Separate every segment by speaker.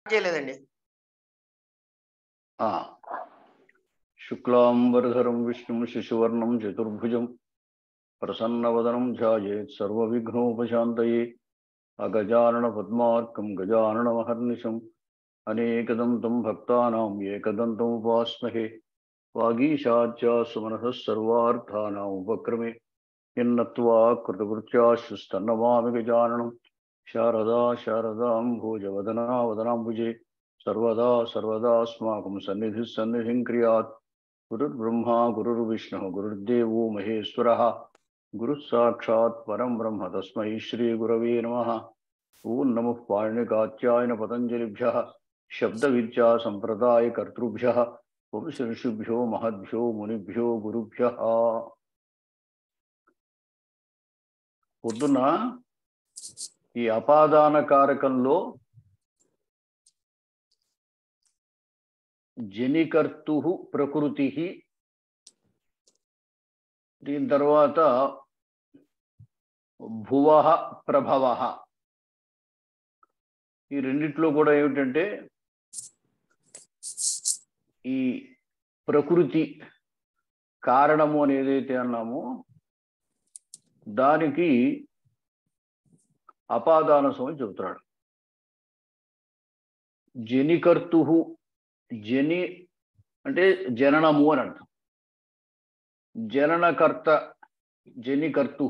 Speaker 1: చేయలేదండి
Speaker 2: ఆ శుక్లాంబరధరం విష్ణుం శిశువర్ణం చతుర్భుజం ప్రసన్నవదనం ధ్యాయేత్ సర్వవిఘ్నోపశాంతయే అగజానన పద్మార్కం గజాననమహర్నిశం అనేకదంతం భక్తానాం ఏకదంతం ఉపాస్మహే వాగీశాచ్యా సుమనసः సర్వార్థానాం ఉపక్రమే ఎన్నత్వా కృతకృత్యాశుస్తన్నమామి గజాననం శారదా శారదాం భోజవదనా వదనాంబుజే సర్వదా సర్వదాస్మాకం సన్నిధి సన్నిధిం క్రియాత్ గురుర్బ్రహ్మా గురుర్విష్ణు గురుర్దేవో మహేశ్వర గురుః సాక్షాత్ పరం బ్రహ్మ తస్మై శ్రీ గురవే నమ ఓం నమ పాణికాత్యాయన పతంజలిభ్య శబ్ద విద్యా సంప్రదాయ కర్తృభ్య వంశ ఋషిభ్యో మహద్భ్యో మునిభ్యో గురుభ్య పొద్దున ఈ అపాదాన కారకంలో జనికర్తు ప్రకృతి దీని తర్వాత భువ ప్రభవ ఈ రెండిట్లో కూడా ఏమిటంటే ఈ ప్రకృతి కారణము అని ఏదైతే అన్నామో దానికి అపాదాన స్వామి చెబుతున్నాడు జనికర్తు జని అంటే జననము అని అర్థం జననకర్త జనికర్తు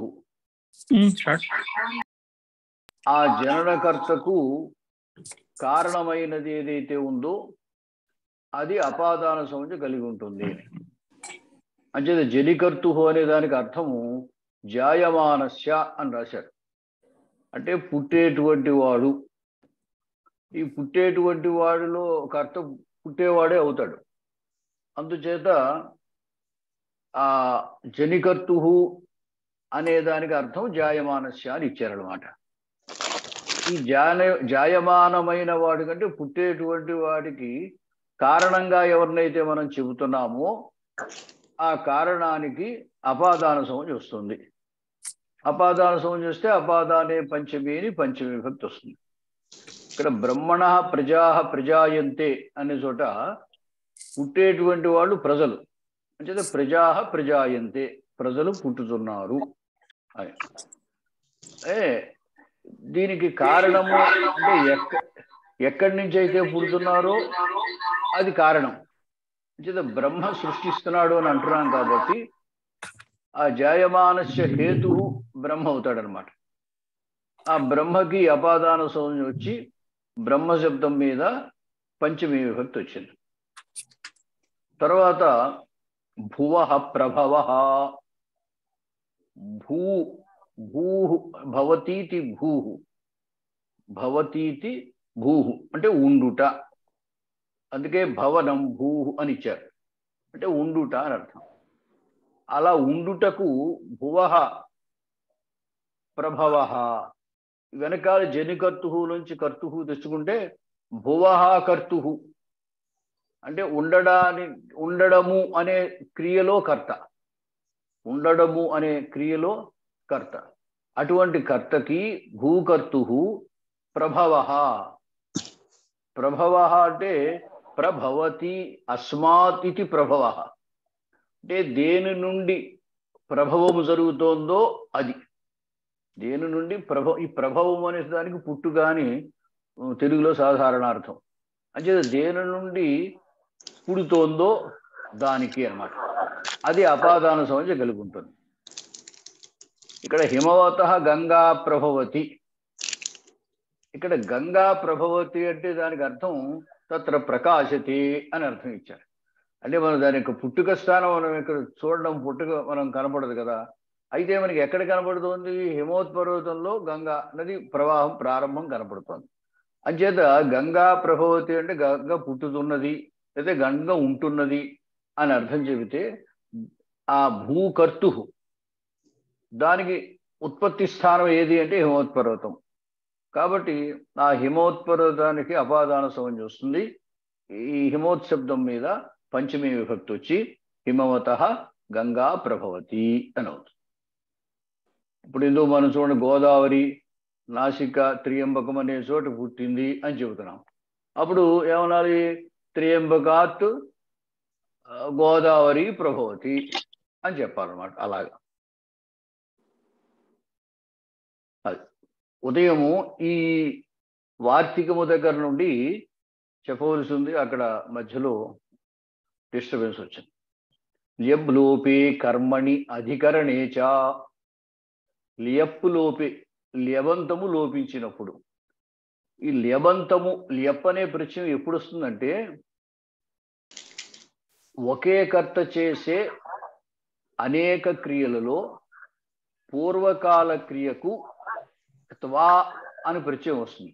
Speaker 2: ఆ జననకర్తకు కారణమైనది ఏదైతే ఉందో అది అపాదాన సంబంధం కలిగి ఉంటుంది అంచేత జనికర్తు అనే దానికి అర్థము జాయమానస్య అని రాశాడు అంటే పుట్టేటువంటి వాడు ఈ పుట్టేటువంటి వాడిలో కర్త పుట్టేవాడే అవుతాడు అందుచేత ఆ జనికర్తు అనే దానికి అర్థం జాయమానస్య అని ఇచ్చారనమాట ఈ జాన జాయమానమైన వాడి కంటే పుట్టేటువంటి వాడికి కారణంగా ఎవరినైతే మనం చెబుతున్నామో ఆ కారణానికి అపాదాన సంబంధం వస్తుంది అపాదాన సంబంధం వస్తే అపాదానే పంచమి అని పంచమి విభక్తి వస్తుంది ఇక్కడ బ్రహ్మణ ప్రజా ప్రజాయంతే అనే చోట పుట్టేటువంటి వాళ్ళు ప్రజలు అంటే ప్రజా ప్రజాయంతే ప్రజలు పుట్టుతున్నారు అని ఏ దీనికి కారణము అంటే ఎక్క ఎక్కడి నుంచి అయితే పుడుతున్నారో అది కారణం అంటే బ్రహ్మ సృష్టిస్తున్నాడు అని అంటున్నాం కాబట్టి ఆ జాయమానస్య హేతు బ్రహ్మ అవుతాడనమాట ఆ బ్రహ్మకి అపాదాన సౌందర్యం వచ్చి బ్రహ్మ శబ్దం మీద పంచమీ విభక్తి వచ్చింది తర్వాత భువ ప్రభవ భూ భూ భవతీతి భూ భవతీతి భూ అంటే ఉండుట అందుకే భవనం భూ అని ఇచ్చారు అంటే ఉండుట అని అర్థం అలా ఉండుటకు భువ ప్రభవ వెనకాల జనికర్తు నుంచి కర్తు తెచ్చుకుంటే భువ కర్తు అంటే ఉండడాని ఉండడము అనే క్రియలో కర్త ఉండడము అనే క్రియలో కర్త అటువంటి కర్తకి భూకర్తు ప్రభవ ప్రభవ అంటే ప్రభవతి అస్మాత్ ఇది ప్రభవ అంటే దేని నుండి ప్రభవము జరుగుతోందో అది దేని నుండి ప్రభ ఈ ప్రభావం అనే దానికి పుట్టుగాని తెలుగులో సాధారణార్థం అంచేత దేని నుండి పుడుతోందో దానికి అనమాట అది అపాదాన సంబంధం కలిగి ఉంటుంది ఇక్కడ హిమవత గంగా ప్రభవతి ఇక్కడ గంగా ప్రభవతి అంటే దానికి అర్థం తత్ర ప్రకాశతి అని అర్థం ఇచ్చారు అంటే మనం దాని యొక్క పుట్టుక స్థానం మనం ఇక్కడ చూడడం పుట్టుక మనం కనపడదు కదా అయితే మనకి ఎక్కడ కనపడుతుంది హిమోత్పర్వతంలో గంగా నది ప్రవాహం ప్రారంభం కనపడుతుంది అంచేత గంగా ప్రభవతి అంటే గంగ పుట్టుతున్నది లేదా గంగ ఉంటున్నది అని అర్థం చెబితే ఆ భూకర్తు దానికి ఉత్పత్తి స్థానం ఏది అంటే హిమోత్పర్వతం కాబట్టి ఆ హిమోత్పర్వతానికి అపాదాన సంబంధం వస్తుంది ఈ హిమోత్ శబ్దం మీద పంచమీ విభక్తి వచ్చి హిమవత గంగా ప్రభవతి అని అవుతుంది ఇప్పుడు ఇందుకు మనం చూడండి గోదావరి నాసిక త్రియంబకం అనే చోట పుట్టింది అని చెబుతున్నాం అప్పుడు ఏమనాలి త్రియంబకాత్ ఆ, గోదావరి ప్రభవతి అని చెప్పాలన్నమాట అలాగా అది ఉదయము ఈ వార్తికము దగ్గర నుండి చెప్పవలసి ఉంది అక్కడ మధ్యలో డిస్టర్బెన్స్ వచ్చింది లియబ్ లోపే కర్మణి అధికరణే చ లియప్పు లోపే ల్యబంతము లోపించినప్పుడు ఈ ల్యబంతము లియప్ అనే ప్రత్యయం ఎప్పుడు వస్తుందంటే ఒకే కర్త చేసే అనేక క్రియలలో పూర్వకాల క్రియకు త్వా అని ప్రత్యయం వస్తుంది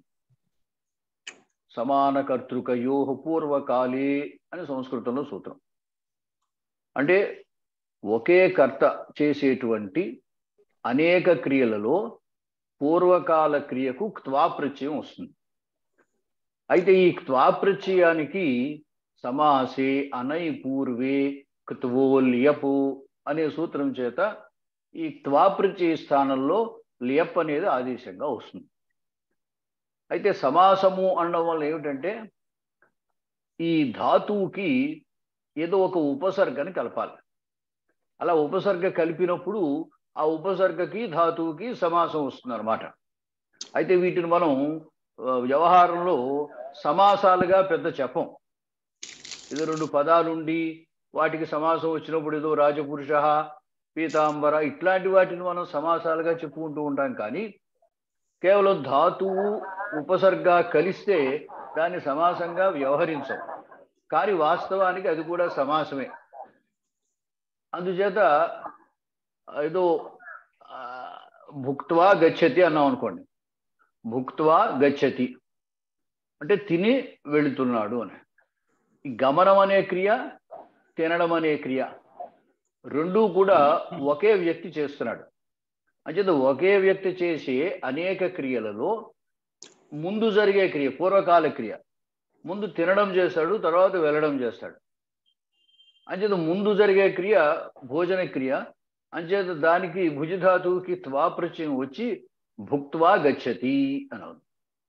Speaker 2: సమాన కర్తృకయో పూర్వకాలే అని సంస్కృతంలో సూత్రం అంటే ఒకే కర్త చేసేటువంటి అనేక క్రియలలో పూర్వకాల క్రియకు క్త్వా ప్రత్యయం వస్తుంది అయితే ఈ క్త్వా ప్రత్యయానికి సమాసే అనై పూర్వే క్త్వో లియపు అనే సూత్రం చేత ఈ క్త్వా ప్రత్యయ స్థానంలో లియప్ అనేది ఆదేశంగా వస్తుంది అయితే సమాసము అనడం వల్ల ఏమిటంటే ఈ ధాతువుకి ఏదో ఒక ఉపసర్గని కలపాలి అలా ఉపసర్గ కలిపినప్పుడు ఆ ఉపసర్గకి ధాతువుకి సమాసం వస్తుంది అనమాట అయితే వీటిని మనం ఆ, వ్యవహారంలో సమాసాలుగా పెద్ద చెప్పం ఏదో రెండు పదాలుండి వాటికి సమాసం వచ్చినప్పుడు ఏదో రాజపురుష పీతాంబర ఇట్లాంటి వాటిని మనం సమాసాలుగా చెప్పుకుంటూ ఉంటాం కానీ కేవలం ధాతువు ఉపసర్గ కలిస్తే దాన్ని సమాసంగా వ్యవహరించం కానీ వాస్తవానికి అది కూడా సమాసమే అందుచేత ఏదో ఆ, భుక్త్వా గచ్చతి అన్నాం అనుకోండి భుక్త్వా గచ్చతి అంటే తిని వెళుతున్నాడు అని ఈ గమనం అనే క్రియ తినడం అనే క్రియ రెండూ కూడా ఒకే వ్యక్తి చేస్తున్నాడు అంచేత ఒకే వ్యక్తి చేసే అనేక క్రియలలో ముందు జరిగే క్రియ పూర్వకాల క్రియ ముందు తినడం చేస్తాడు తర్వాత వెళ్ళడం చేస్తాడు అంచేత ముందు జరిగే క్రియ భోజన క్రియ అంచేత దానికి భుజధాతువుకి త్వా ప్రత్యయం వచ్చి భుక్త్వా గచ్చతి అని అవుతుంది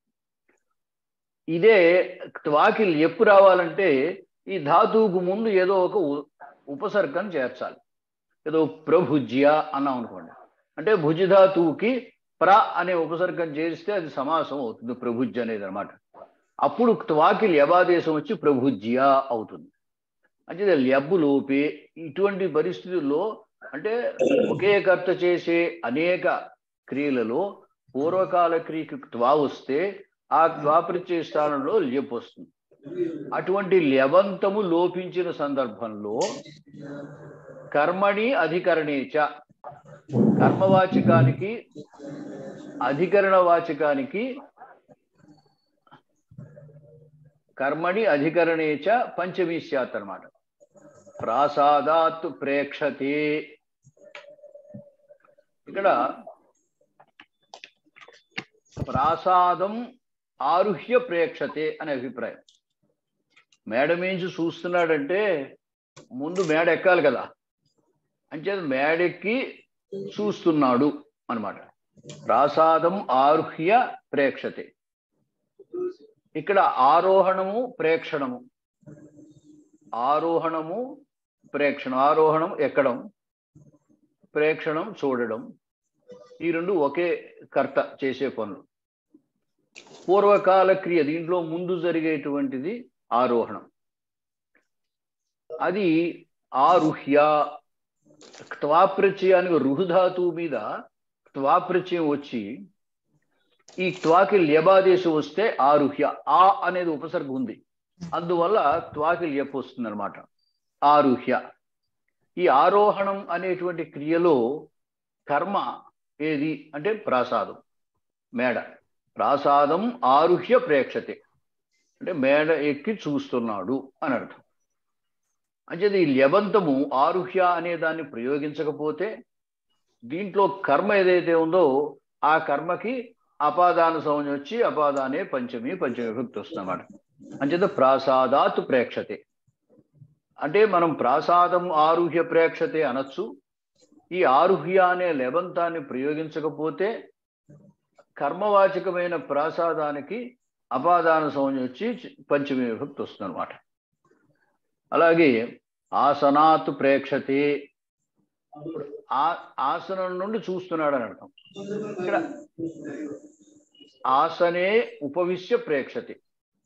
Speaker 2: ఇదే త్వాకి ఎప్పు రావాలంటే ఈ ధాతువుకు ముందు ఏదో ఒక ఉ- ఉపసర్గం చేర్చాలి ఏదో ప్రభుజ్య అన్నాం అనుకోండి అంటే భుజధాతువుకి ప్ర అనే ఉపసర్గం చేస్తే అది సమాసం అవుతుంది ప్రభుజ్య అనేది అనమాట అప్పుడు త్వాకి ల్యబాదేశం వచ్చి ప్రభుజ్య అవుతుంది అంటే ల్యబ్బు లోపే ఇటువంటి పరిస్థితుల్లో అంటే ఒకే కర్త చేసే అనేక క్రియలలో పూర్వకాల క్రియకి త్వా వస్తే ఆ త్వా ప్రత్యయ స్థానంలో ల్యప్ వస్తుంది అటువంటి ల్యవంతము లోపించిన సందర్భంలో కర్మణి అధికరణేచ కర్మవాచకానికి అధికరణ వాచకానికి కర్మణి అధికరణేచ పంచమీ స్యాత్ అనమాట ప్రాసాదాత్ ప్రేక్షతే ఇక్కడ ప్రాసాదం ఆరుహ్య ప్రేక్షతే అనే అభిప్రాయం మేడ మించి చూస్తున్నాడంటే ముందు మేడ ఎక్కాలి కదా అంచేత మేడెక్కి చూస్తున్నాడు అన్నమాట ప్రాసాదం ఆరుహ్య ప్రేక్షతే ఇక్కడ ఆరోహణము ప్రేక్షణము ఆరోహణము ప్రేక్షణం ఆరోహణం ఎక్కడం ప్రేక్షణం చూడడం ఈ రెండు ఒకే కర్త చేసే పనులు పూర్వకాల క్రియ దీంట్లో ముందు జరిగేటువంటిది ఆరోహణం అది ఆరుహ్య త్వాప్రత్యయానికి రుహుధాతువు మీద త్వాప్రత్యయం వచ్చి ఈ త్వాకి ల్యబాదేశం వస్తే ఆరుహ్య ఆ అనేది ఉపసర్గ ఉంది అందువల్ల త్వాకి ల్యప్ వస్తుంది అనమాట ఆరుహ్య ఈ ఆరోహణం అనేటువంటి క్రియలో కర్మ ఏది అంటే ప్రాసాదం మేడ ప్రాసాదం ఆరుహ్య ప్రేక్షతే అంటే మేడ ఎక్కి చూస్తున్నాడు అని అర్థం అంచేది ఈ ల్యబంతము ఆరుహ్య అనే దాన్ని ప్రయోగించకపోతే దీంట్లో కర్మ ఏదైతే ఉందో ఆ కర్మకి అపాదాన సంజ్ఞ వచ్చి అపాదానే పంచమి పంచమి విభక్తి వస్తుందన్నమాట అంచేత ప్రాసాదాత్ ప్రేక్షతే అంటే మనం ప్రాసాదం ఆరుహ్య ప్రేక్షతే అనొచ్చు ఈ ఆరుహ్య అనే లెబంతాన్ని ప్రయోగించకపోతే కర్మవాచకమైన ప్రాసాదానికి అపాదాన సంజ్ఞ వచ్చి పంచమి విభక్తి వస్తుంది అనమాట అలాగే ఆసనాత్ ప్రేక్షతే ఆ ఆసనం నుండి చూస్తున్నాడు అని అర్థం ఇక్కడ ఆసనే ఉపవిశ్య ప్రేక్షతే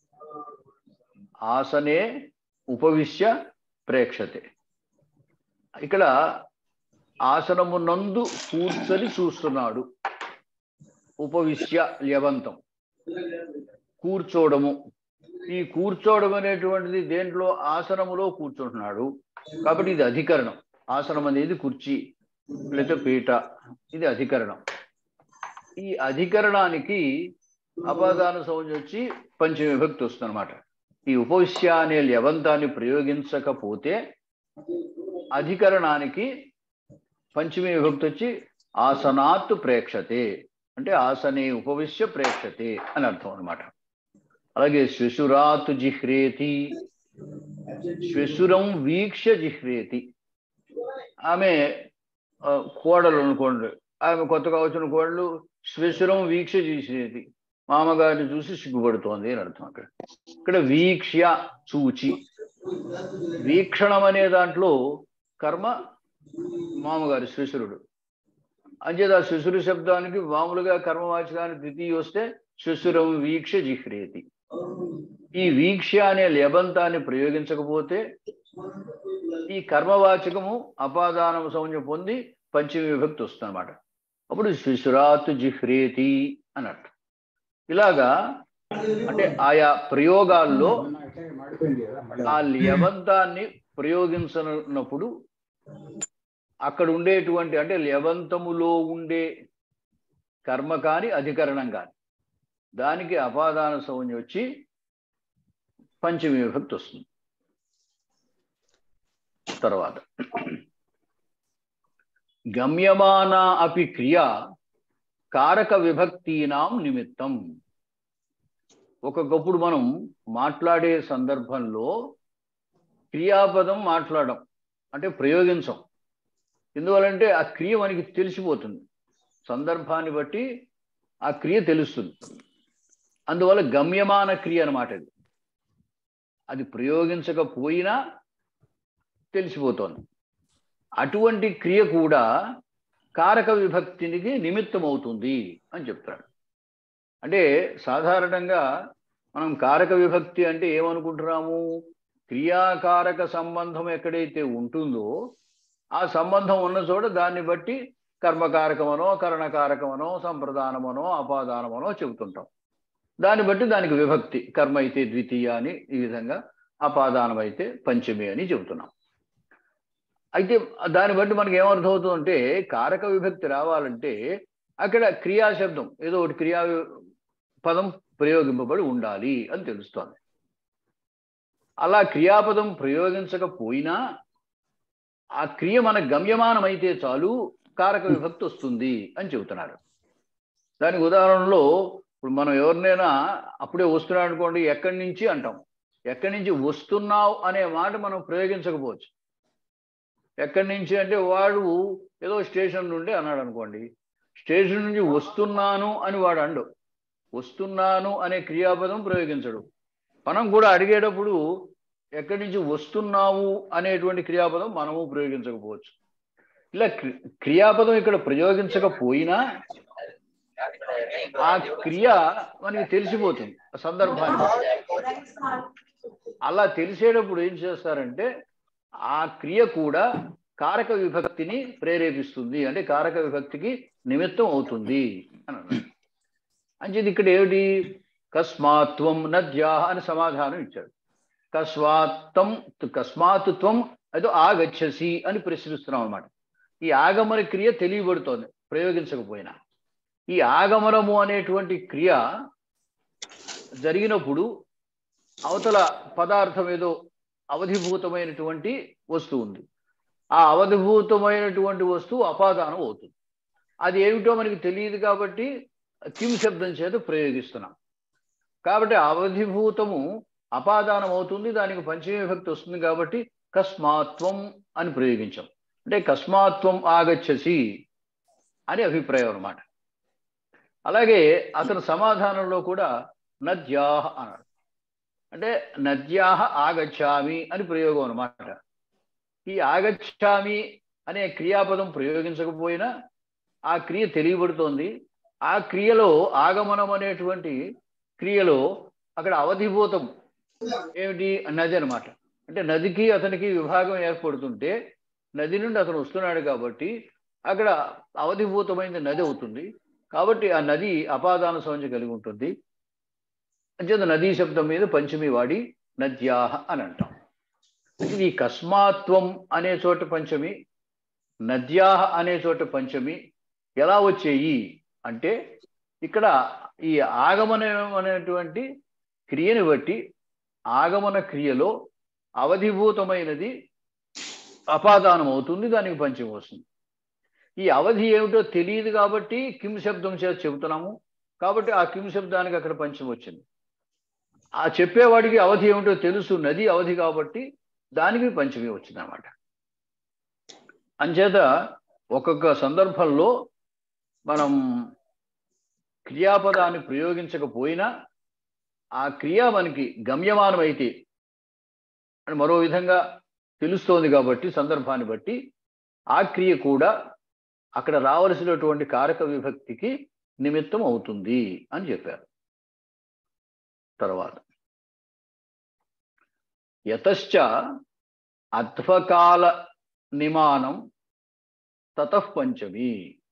Speaker 2: ఆసనే ఉపవిశ్య ప్రేక్షతే ఇక్కడ ఆసనము నందు కూర్చొని చూస్తున్నాడు ఉపవిశ్య ల్యవంతం కూర్చోవడము ఈ కూర్చోవడం అనేటువంటిది దేంట్లో ఆసనములో కూర్చుంటున్నాడు కాబట్టి ఇది అధికరణం ఆసనం అనేది కుర్చీ లేదా పీట ఇది అధికరణం ఈ అధికరణానికి అపాదాన సంజ్ఞ వచ్చి పంచమి విభక్తి వస్తుంది అనమాట ఈ ఉపవిశ్య అనే ల్యవంతాన్ని ప్రయోగించకపోతే అధికరణానికి పంచమి విభక్తి వచ్చి ఆసనాత్ ప్రేక్షతే అంటే ఆసనే ఉపవిశ్య ప్రేక్షతే అని అర్థం అనమాట అలాగే శ్వశురాత్ జిహ్రేతి శ్వశురం వీక్ష జిహ్రేతి ఆమె ఆ, కోడలు అనుకోండి ఆమె కొత్తగా వచ్చిన కోడలు శ్వశురం వీక్ష జిహ్రేతి మామగారిని చూసి సిగ్గుపడుతోంది అని అర్థం అక్కడ ఇక్కడ వీక్ష్య చూచి వీక్షణం అనే దాంట్లో కర్మ మామగారి శ్వశురుడు అంచేత ఆ శుశురు శబ్దానికి మామూలుగా కర్మవాచకానికి ద్వితీయ వస్తే శుశురం వీక్ష జిహ్రేతి ఈ వీక్ష అనే లెబంతాన్ని ప్రయోగించకపోతే ఈ కర్మవాచకము అపాదానం సంజ్ఞ పొంది పంచమి విభక్తి వస్తుంది అనమాట అప్పుడు శిశురాత్ జిహ్రేతి అన్నట్టు ఇలాగా అంటే ఆయా ప్రయోగాల్లో ఆ లెవంతాన్ని ప్రయోగించనప్పుడు అక్కడ ఉండేటువంటి అంటే లెవంతములో ఉండే కర్మ కాని అధికరణం కాని దానికి అపాదాన సంజ్ఞ వచ్చి పంచమి విభక్తి వస్తుంది తర్వాత గమ్యమాన అపి క్రియ కారక విభక్తీనాం నిమిత్తం ఒక్కొక్కప్పుడు మనం మాట్లాడే సందర్భంలో క్రియాపదం మాట్లాడడం అంటే ప్రయోగించం ఎందువలంటే ఆ క్రియ మనకి తెలిసిపోతుంది సందర్భాన్ని బట్టి ఆ క్రియ తెలుస్తుంది అందువల్ల గమ్యమాన క్రియ అన్నమాట ఇది అది ప్రయోగించకపోయినా తెలిసిపోతోంది అటువంటి క్రియ కూడా కారక విభక్తినికి నిమిత్తం అవుతుంది అని చెప్తాడు అంటే సాధారణంగా మనం కారక విభక్తి అంటే ఏమనుకుంటున్నాము క్రియాకారక సంబంధం ఎక్కడైతే ఉంటుందో ఆ సంబంధం ఉన్న చోట దాన్ని బట్టి కర్మకారకమనో కరణకారకమనో సంప్రదానమనో అపాదానమనో చెబుతుంటాం దాన్ని బట్టి దానికి విభక్తి కర్మ అయితే ద్వితీయ అని ఈ విధంగా అపాదానం అయితే పంచమి అని చెబుతున్నాం అయితే దాన్ని బట్టి మనకి ఏమర్థమవుతుందంటే కారక విభక్తి రావాలంటే అక్కడ క్రియాశబ్దం ఏదో ఒకటి క్రియా పదం ప్రయోగింపబడి ఉండాలి అని తెలుస్తోంది అలా క్రియాపదం ప్రయోగించకపోయినా ఆ క్రియ మన గమ్యమానమైతే చాలు కారక విభక్తి వస్తుంది అని చెబుతున్నారు దానికి ఉదాహరణలో ఇప్పుడు మనం ఎవరినైనా అప్పుడే వస్తున్నాడు అనుకోండి ఎక్కడి నుంచి అంటాం ఎక్కడి నుంచి వస్తున్నావు అనే మాట మనం ప్రయోగించకపోవచ్చు ఎక్కడి నుంచి అంటే వాడు ఏదో స్టేషన్ నుండి అన్నాడు అనుకోండి స్టేషన్ నుంచి వస్తున్నాను అని వాడు అండు వస్తున్నాను అనే క్రియాపదం ప్రయోగించడు మనం కూడా అడిగేటప్పుడు ఎక్కడి నుంచి వస్తున్నావు అనేటువంటి క్రియాపదం మనము ప్రయోగించకపోవచ్చు ఇలా క్రి- క్రియాపదం ఇక్కడ ప్రయోగించకపోయినా ఆ క్రియ మనకి తెలిసిపోతుంది ఆ సందర్భాన్ని అలా తెలిసేటప్పుడు ఏం చేస్తారంటే ఆ క్రియ కూడా కారక విభక్తిని ప్రేరేపిస్తుంది అంటే కారక విభక్తికి నిమిత్తం అవుతుంది అని అన్నారు అంచేది ఇక్కడ ఏమిటి కస్మాత్వం నద్యా అని సమాధానం ఇచ్చాడు కస్వాత్తం కస్మాత్ త్వం అదో ఆగచ్చసి అని ప్రశ్నిస్తున్నాం అన్నమాట ఈ ఆగమన క్రియ తెలియబడుతోంది ప్రయోగించకపోయినా ఈ ఆగమనము అనేటువంటి క్రియ జరిగినప్పుడు అవతల పదార్థం ఏదో అవధిభూతమైనటువంటి వస్తువు ఉంది ఆ అవధిభూతమైనటువంటి వస్తువు అపాదానం అవుతుంది అది ఏమిటో మనకి తెలియదు కాబట్టి కిం శబ్దం చేత ప్రయోగిస్తున్నాం కాబట్టి అవధిభూతము అపాదానం అవుతుంది దానికి పంచమీ విభక్తి వస్తుంది కాబట్టి కస్మాత్వం అని ప్రయోగించాం అంటే కస్మాత్వం ఆగచ్చసి అని అభిప్రాయం అన్నమాట అలాగే అతని సమాధానంలో కూడా నద్యాహ అన్నాడు అంటే నద్యాహ ఆగచ్చామి అని ప్రయోగం అన్నమాట ఈ ఆగచ్చామి అనే క్రియాపదం ప్రయోగించకపోయినా ఆ క్రియ తెలియబడుతోంది ఆ క్రియలో ఆగమనం అనేటువంటి క్రియలో అక్కడ అవధిభూతం ఏమిటి నది అనమాట అంటే నదికి అతనికి విభాగం ఏర్పడుతుంటే నది నుండి అతను వస్తున్నాడు కాబట్టి అక్కడ అవధిభూతమైంది నది అవుతుంది కాబట్టి ఆ నది అపాదాన సంఖ్య కలిగి ఉంటుంది అంచేత నదీ శబ్దం మీద పంచమి వాడి నద్యాహ అని అంటాం అంటే ఈ కస్మాత్వం అనే చోట పంచమి నద్యాహ అనే చోట పంచమి ఎలా వచ్చేయి అంటే ఇక్కడ ఈ ఆగమనం అనేటువంటి క్రియని బట్టి ఆగమన క్రియలో అవధిభూతమైనది అపాదానం అవుతుంది దానికి పంచమి వస్తుంది ఈ అవధి ఏమిటో తెలియదు కాబట్టి కిమ్ శబ్దం చేత చెబుతున్నాము కాబట్టి ఆ కిమ్ శబ్దానికి అక్కడ పంచమి వచ్చింది ఆ చెప్పేవాడికి అవధి ఏమిటో తెలుసు నది అవధి కాబట్టి దానికి పంచమి వచ్చింది అనమాట అంచేత ఒక్కొక్క సందర్భంలో మనం క్రియాపదాన్ని ప్రయోగించకపోయినా ఆ క్రియ మనకి గమ్యమానం అయితే అని మరో విధంగా తెలుస్తోంది కాబట్టి సందర్భాన్ని బట్టి ఆ క్రియ కూడా అక్కడ రావలసినటువంటి కారక విభక్తికి నిమిత్తం అవుతుంది అని చెప్పారు తర్వాత యతశ్చ అధ్వకాల నిమానం తతఃపంచమి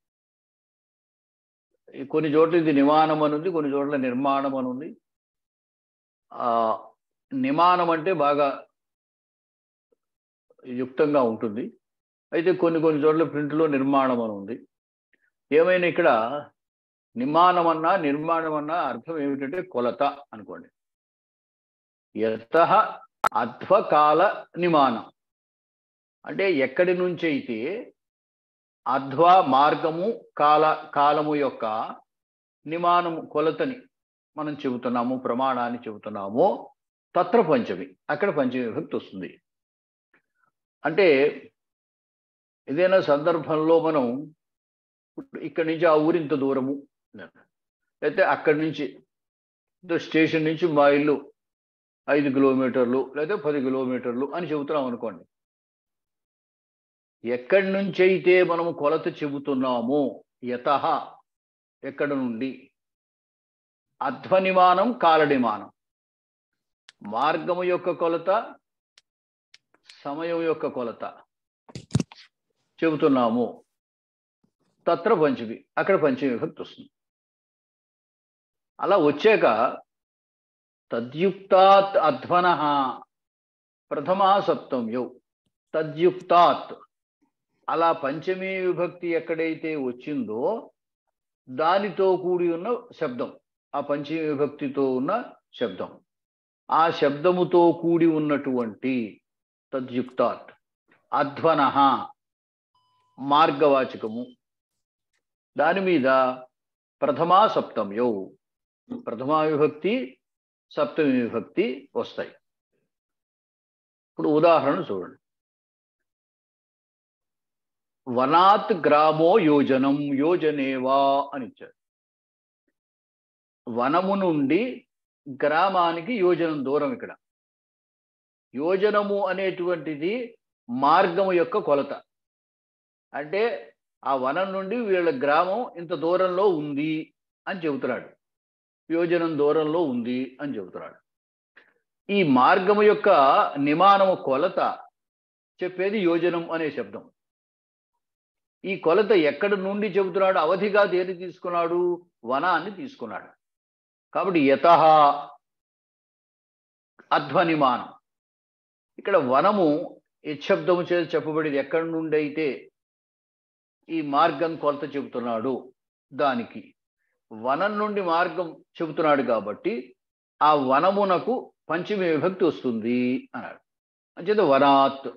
Speaker 2: కొన్ని చోట్ల ఇది నిమానం అని ఉంది కొన్ని చోట్ల నిర్మాణం అని ఉంది ఆ నిమానం అంటే బాగా యుక్తంగా ఉంటుంది అయితే కొన్ని కొన్ని చోట్ల ప్రింట్లో నిర్మాణం అని ఉంది ఏమైనా ఇక్కడ నిమానం అన్నా నిర్మాణం అన్నా అర్థం ఏమిటంటే కొలత అనుకోండి యత అధ్వకాల నిమానం అంటే ఎక్కడి నుంచి అయితే అధ్వ మార్గము కాల కాలము యొక్క నిమానము కొలతని మనం చెబుతున్నాము ప్రమాణాన్ని చెబుతున్నాము తత్ర పంచమి అక్కడ పంచమి విభక్తి వస్తుంది అంటే ఏదైనా సందర్భంలో మనం ఇక్కడి నుంచి ఆ ఊరింత దూరము అయితే అక్కడి నుంచి స్టేషన్ నుంచి మా ఇల్లు ఐదు కిలోమీటర్లు లేదా పది కిలోమీటర్లు అని చెబుతున్నాం అనుకోండి ఎక్కడి నుంచి అయితే మనము కొలత చెబుతున్నామో యత ఎక్కడి నుండి అధ్వనిమానం కాలనిమానం మార్గము యొక్క కొలత సమయం యొక్క కొలత చెబుతున్నాము తత్ర పంచమి అక్కడ పంచమి విభక్తి వస్తుంది అలా వచ్చాక తద్యుక్తాత్ అధ్వన ప్రథమా సప్తమ్యౌ తద్యుక్తాత్ అలా పంచమీ విభక్తి ఎక్కడైతే వచ్చిందో దానితో కూడి ఉన్న శబ్దం ఆ పంచమీ విభక్తితో ఉన్న శబ్దం ఆ శబ్దముతో కూడి ఉన్నటువంటి తద్యుక్తాత్ అధ్వన మార్గవాచకము దాని మీద ప్రథమా సప్తమ్యౌ ప్రథమా విభక్తి సప్తమి విభక్తి వస్తాయి ఇప్పుడు ఉదాహరణ చూడండి వనాత్ గ్రామో యోజనం యోజనేవా అని ఇచ్చారు వనము నుండి గ్రామానికి యోజనం దూరం ఇక్కడ యోజనము అనేటువంటిది మార్గము యొక్క కొలత అంటే ఆ వనం నుండి వీళ్ళ గ్రామం ఇంత దూరంలో ఉంది అని చెబుతున్నాడు యోజనం దూరంలో ఉంది అని చెబుతున్నాడు ఈ మార్గము యొక్క నిమానము కొలత చెప్పేది యోజనం అనే శబ్దం ఈ కొలత ఎక్కడి నుండి చెబుతున్నాడు అవధిగా దేని తీసుకున్నాడు వనాన్ని తీసుకున్నాడు కాబట్టి యత అధ్వనిమానం ఇక్కడ వనము యశబ్దము చేసి చెప్పబడింది ఎక్కడి నుండి అయితే ఈ మార్గం కొలత చెబుతున్నాడు దానికి వనం నుండి మార్గం చెబుతున్నాడు కాబట్టి ఆ వనమునకు పంచమి విభక్తి వస్తుంది అన్నాడు అంచేత వనాత్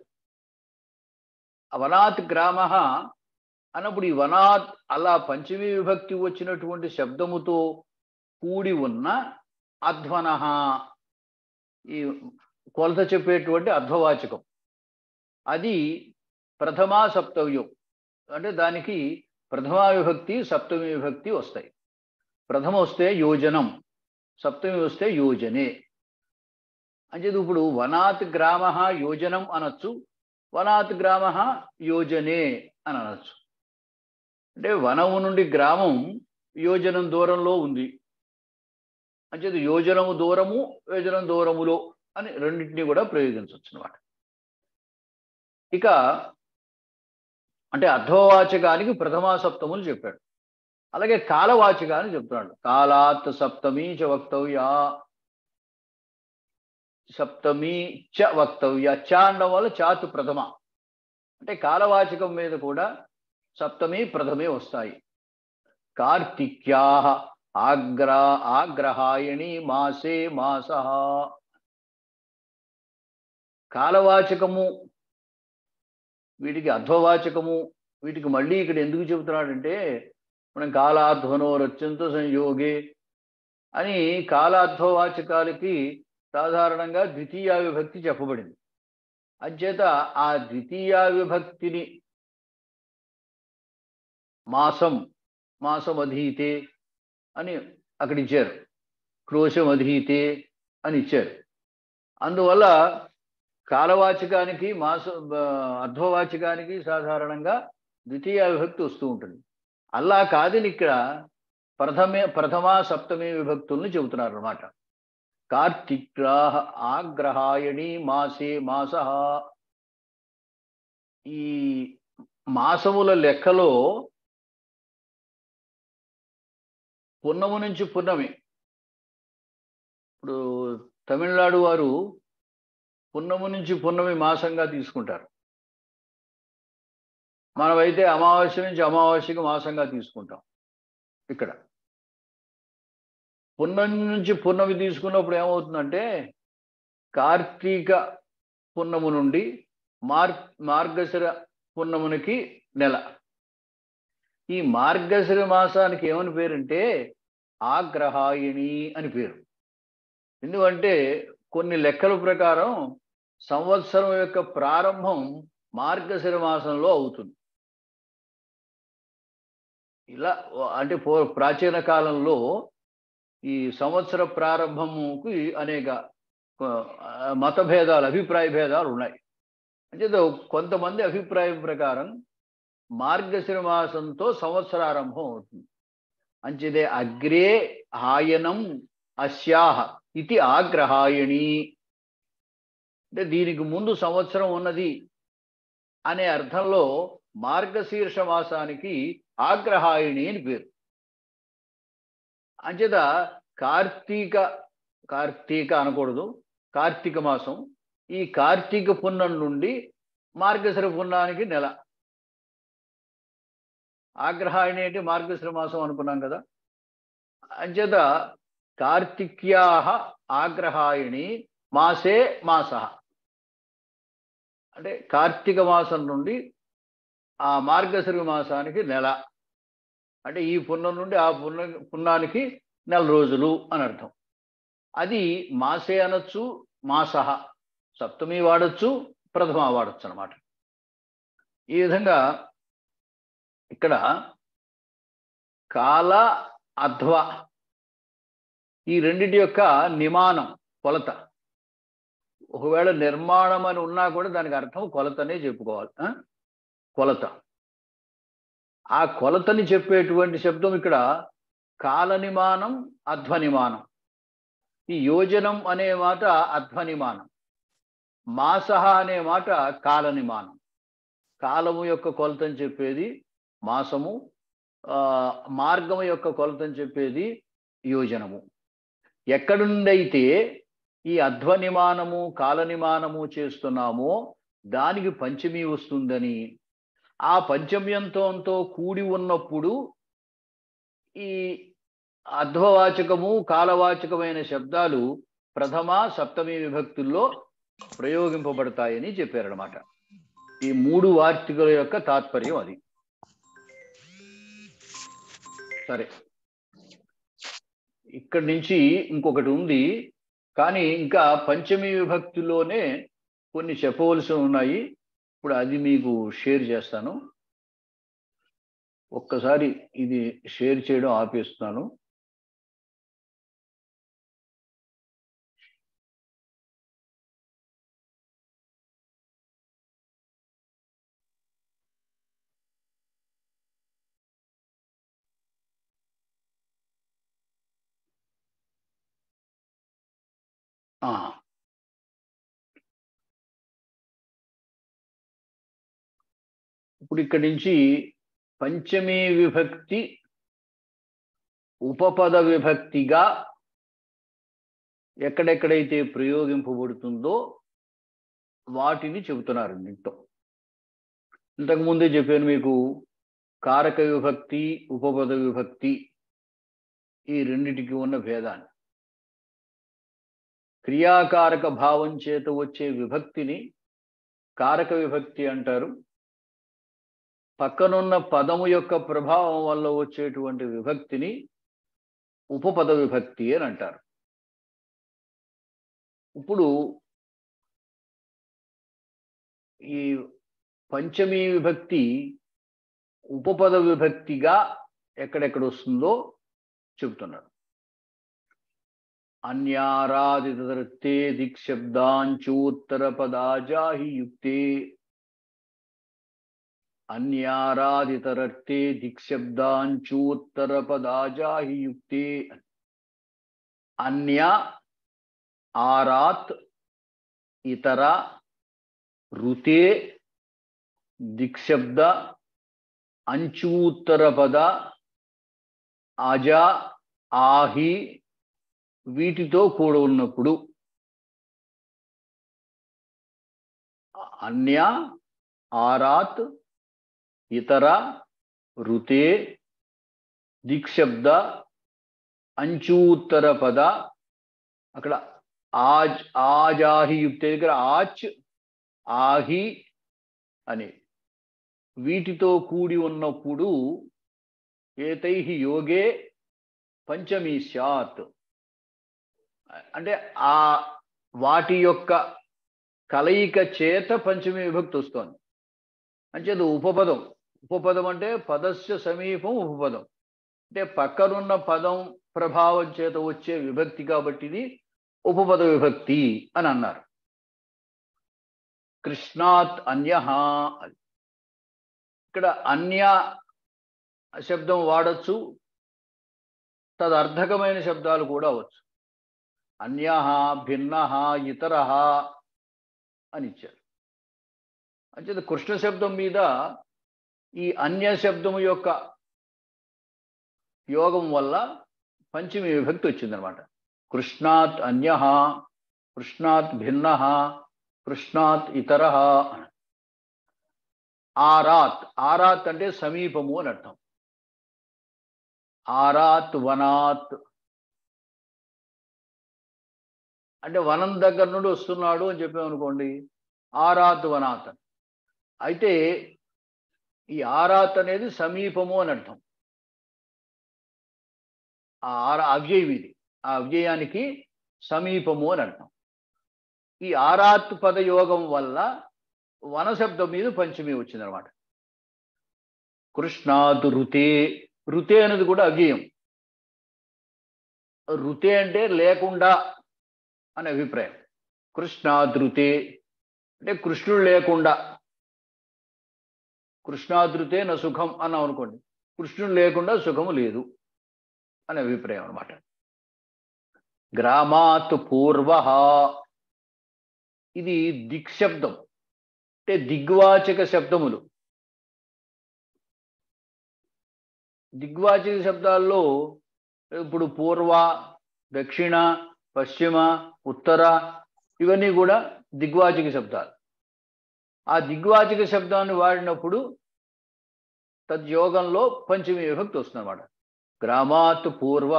Speaker 2: వనాత్ గ్రామ అన్నప్పుడు ఈ వనాత్ అలా పంచమి విభక్తి వచ్చినటువంటి శబ్దముతో కూడి ఉన్న అధ్వన ఈ కొలత చెప్పేటువంటి అధ్వవాచకం అది ప్రథమా సప్తవ్యం అంటే దానికి ప్రథమా విభక్తి సప్తమి విభక్తి వస్తాయి ప్రథమ వస్తే యోజనం సప్తమి వస్తే యోజనే అంచేది ఇప్పుడు వనాత్ గ్రామ యోజనం అనొచ్చు వనాత్ గ్రామ యోజనే అని అనొచ్చు అంటే వనము నుండి గ్రామం యోజనం దూరంలో ఉంది అంచేది యోజనము దూరము యోజనం దూరములో అని రెండింటినీ కూడా ప్రయోగించవచ్చు అనమాట ఇక అంటే అర్ధవాచకానికి ప్రథమా సప్తములు చెప్పాడు అలాగే కాలవాచకాన్ని చెప్తున్నాడు కాలాత్ సప్తమి చ వక్తవ్య సప్తమి చ వక్తవ్య చ అనడం వల్ల చాతు ప్రథమ అంటే కాలవాచకం మీద కూడా సప్తమి ప్రథమే వస్తాయి కార్తిక్యా ఆగ్రా ఆగ్రహాయణి మాసే మాస కాలవాచకము వీటికి అధ్వవాచకము వీటికి మళ్ళీ ఇక్కడ ఎందుకు చెబుతున్నాడంటే మనం కాలాధ్వనో రత్యంతో సంయోగే అని కాలాధ్వవాచకాలకి సాధారణంగా ద్వితీయ విభక్తి చెప్పబడింది అంచేత ఆ ద్వితీయ విభక్తిని మాసం మాసం అధీతే అని అక్కడ ఇచ్చారు క్రోశం అధీతే అని ఇచ్చారు అందువల్ల కాలవాచకానికి మాస అర్ధవాచకానికి సాధారణంగా ద్వితీయ విభక్తి వస్తూ ఉంటుంది అలా కాదని ఇక్కడ ప్రథమే ప్రథమా సప్తమి విభక్తుల్ని చెబుతున్నారు అనమాట కార్తిక్రాహ ఆగ్రహాయణి మాసే మాస ఈ మాసముల లెక్కలో పున్నము నుంచి పున్నమి ఇప్పుడు తమిళనాడు వారు పున్నము నుంచి పున్నమి మాసంగా తీసుకుంటారు మనమైతే అమావాస్య నుంచి అమావాస్యకి మాసంగా తీసుకుంటాం ఇక్కడ పున్నమి నుంచి పున్నమి తీసుకున్నప్పుడు ఏమవుతుందంటే కార్తీక పున్నము నుండి మార్ మార్గశిర పున్నమునికి నెల ఈ మార్గశిర మాసానికి ఏమని పేరంటే ఆగ్రహాయిణి అని పేరు ఎందుకంటే కొన్ని లెక్కల ప్రకారం సంవత్సరం యొక్క ప్రారంభం మార్గశిర మాసంలో అవుతుంది ఇలా అంటే ప్రాచీన కాలంలో ఈ సంవత్సర ప్రారంభముకి అనేక మతభేదాలు అభిప్రాయ భేదాలు ఉన్నాయి అంటే కొంతమంది అభిప్రాయం ప్రకారం మార్గశిర మాసంతో సంవత్సరారంభం అవుతుంది అంచేదే అగ్రే హాయనం అస్యాహ ఇది ఆగ్రహాయణి అంటే దీనికి ముందు సంవత్సరం ఉన్నది అనే అర్థంలో మార్గశీర్ష మాసానికి ఆగ్రహాయణి అని పేరు అంచేత కార్తీక కార్తీక అనకూడదు కార్తీక మాసం ఈ కార్తీక పున్నం నుండి మార్గశిర పున్నానికి నెల ఆగ్రహాయణి అంటే మార్గశిర మాసం అనుకున్నాం కదా అంచేత కార్తిక్యా ఆగ్రహాయణి మాసే మాస అంటే కార్తీక మాసం నుండి ఆ మార్గశిర మాసానికి నెల అంటే ఈ పున్నం నుండి ఆ పున్న పున్నానికి నెల రోజులు అని అర్థం అది మాసే అనొచ్చు మాసహ సప్తమి వాడచ్చు ప్రథమ వాడచ్చు అనమాట ఈ విధంగా ఇక్కడ కాల అధ్వ ఈ రెండిటి యొక్క నిమానం కొలత ఒకవేళ నిర్మాణం అని ఉన్నా కూడా దానికి అర్థం కొలతనే చెప్పుకోవాలి కొలత ఆ కొలతని చెప్పేటువంటి శబ్దం ఇక్కడ కాలనిమానం అధ్వనిమానం ఈ యోజనం అనే మాట అధ్వనిమానం మాసహ అనే మాట కాలనిమానం కాలము యొక్క కొలతని చెప్పేది మాసము మార్గము యొక్క కొలతని చెప్పేది యోజనము ఎక్కడి నుండి అయితే ఈ అధ్వనిమానము కాలనిమానము చేస్తున్నామో దానికి పంచమి వస్తుందని ఆ పంచమ్యంతో కూడి ఉన్నప్పుడు ఈ అధ్వవాచకము కాలవాచకమైన శబ్దాలు ప్రథమ సప్తమి విభక్తుల్లో ప్రయోగింపబడతాయని చెప్పారనమాట ఈ మూడు వార్తికల యొక్క తాత్పర్యం అది సరే ఇక్కడి నుంచి ఇంకొకటి ఉంది కానీ ఇంకా పంచమి విభక్తిలోనే కొన్ని చెప్పవలసి ఉన్నాయి ఇప్పుడు అది మీకు షేర్ చేస్తాను ఒక్కసారి ఇది షేర్ చేయడం ఆపేస్తున్నాను ఆ. ఇప్పుడు ఇక్కడి నుంచి పంచమీ విభక్తి ఉపపద విభక్తిగా ఎక్కడెక్కడైతే ప్రయోగింపబడుతుందో వాటిని చెబుతున్నారు దీంట్లో ఇంతకుముందే చెప్పాను మీకు కారక విభక్తి ఉపపద విభక్తి ఈ రెండిటికి ఉన్న భేదాన్ని క్రియాకారక భావం చేత వచ్చే విభక్తిని కారక విభక్తి అంటారు పక్కనున్న పదము యొక్క ప్రభావం వల్ల వచ్చేటువంటి విభక్తిని ఉపపద విభక్తి అని అంటారు ఇప్పుడు ఈ పంచమీ విభక్తి ఉపపద విభక్తిగా ఎక్కడెక్కడ వస్తుందో చెబుతున్నారు అన్యారాధితే దిక్శబ్దాంచోత్తర పదాజాహి యుక్తే అన్యారాధితరర్థే దిక్శబ్దాంచోత్తర పదాజాహి యుక్తే అన్య ఆరాత్ ఇతర ఋతే దిక్శబ్ద అంచూత్తర పద అజ ఆహి వీటితో కూడి ఉన్నప్పుడు అన్య ఆరాత్ ఇతర ఋతే దిక్శబ్ద అంచూత్తర పద అక్కడ ఆజ్ ఆజాహి యుక్తే దగ్గర ఆచ్ ఆహి అని వీటితో కూడి ఉన్నప్పుడు ఏతై యోగే పంచమీ స్యాత్ అంటే ఆ వాటి యొక్క కలయిక చేత పంచమీ విభక్తి వస్తోంది అంచేది ఉపపదం ఉపపదం అంటే పదస్య సమీపం ఉపపదం అంటే పక్కనున్న పదం ప్రభావం చేత వచ్చే విభక్తి కాబట్టి ఇది ఉపపద విభక్తి అని అన్నారు కృష్ణాత్ అన్య అది ఇక్కడ అన్య శబ్దం వాడచ్చు తదర్థకమైన శబ్దాలు కూడా అవచ్చు అన్య భిన్న ఇతర అని ఇచ్చారు అంచేత కృష్ణ శబ్దం మీద ఈ అన్య శబ్దము యొక్క యోగం వల్ల పంచమి విభక్తి వచ్చిందనమాట కృష్ణాత్ అన్య కృష్ణాత్ భిన్న కృష్ణాత్ ఇతర ఆరాత్ ఆరాత్ అంటే సమీపము అని అర్థం ఆరాత్ వనాత్ అంటే వనం దగ్గర నుండి వస్తున్నాడు అని చెప్పామనుకోండి ఆరాత్ వనాత్ అయితే ఈ ఆరాత్ అనేది సమీపము అని అర్థం ఆ ఆర అవ్యయం ఇది ఆ అవ్యయానికి సమీపము అని అర్థం ఈ ఆరాత్ పదయోగం వల్ల వనశబ్దం మీద పంచమి వచ్చిందనమాట కృష్ణాత్ రుతే రుతే అనేది కూడా అవ్యయం రుతే అంటే లేకుండా అనే అభిప్రాయం కృష్ణాదృతే అంటే కృష్ణుడు లేకుండా కృష్ణాదృతే నా సుఖం అన్నాం అనుకోండి కృష్ణుడు లేకుండా సుఖము లేదు అనే అభిప్రాయం అనమాట గ్రామాత్ పూర్వ ఇది దిక్శబ్దం అంటే దిగ్వాచక శబ్దములు దిగ్వాచక శబ్దాల్లో ఇప్పుడు పూర్వ దక్షిణ పశ్చిమ ఉత్తర ఇవన్నీ కూడా దిగ్వాచక శబ్దాలు ఆ దిగ్వాచక శబ్దాన్ని వాడినప్పుడు తద్యోగంలో పంచమి విభక్తి వస్తుంది అనమాట గ్రామాత్ పూర్వ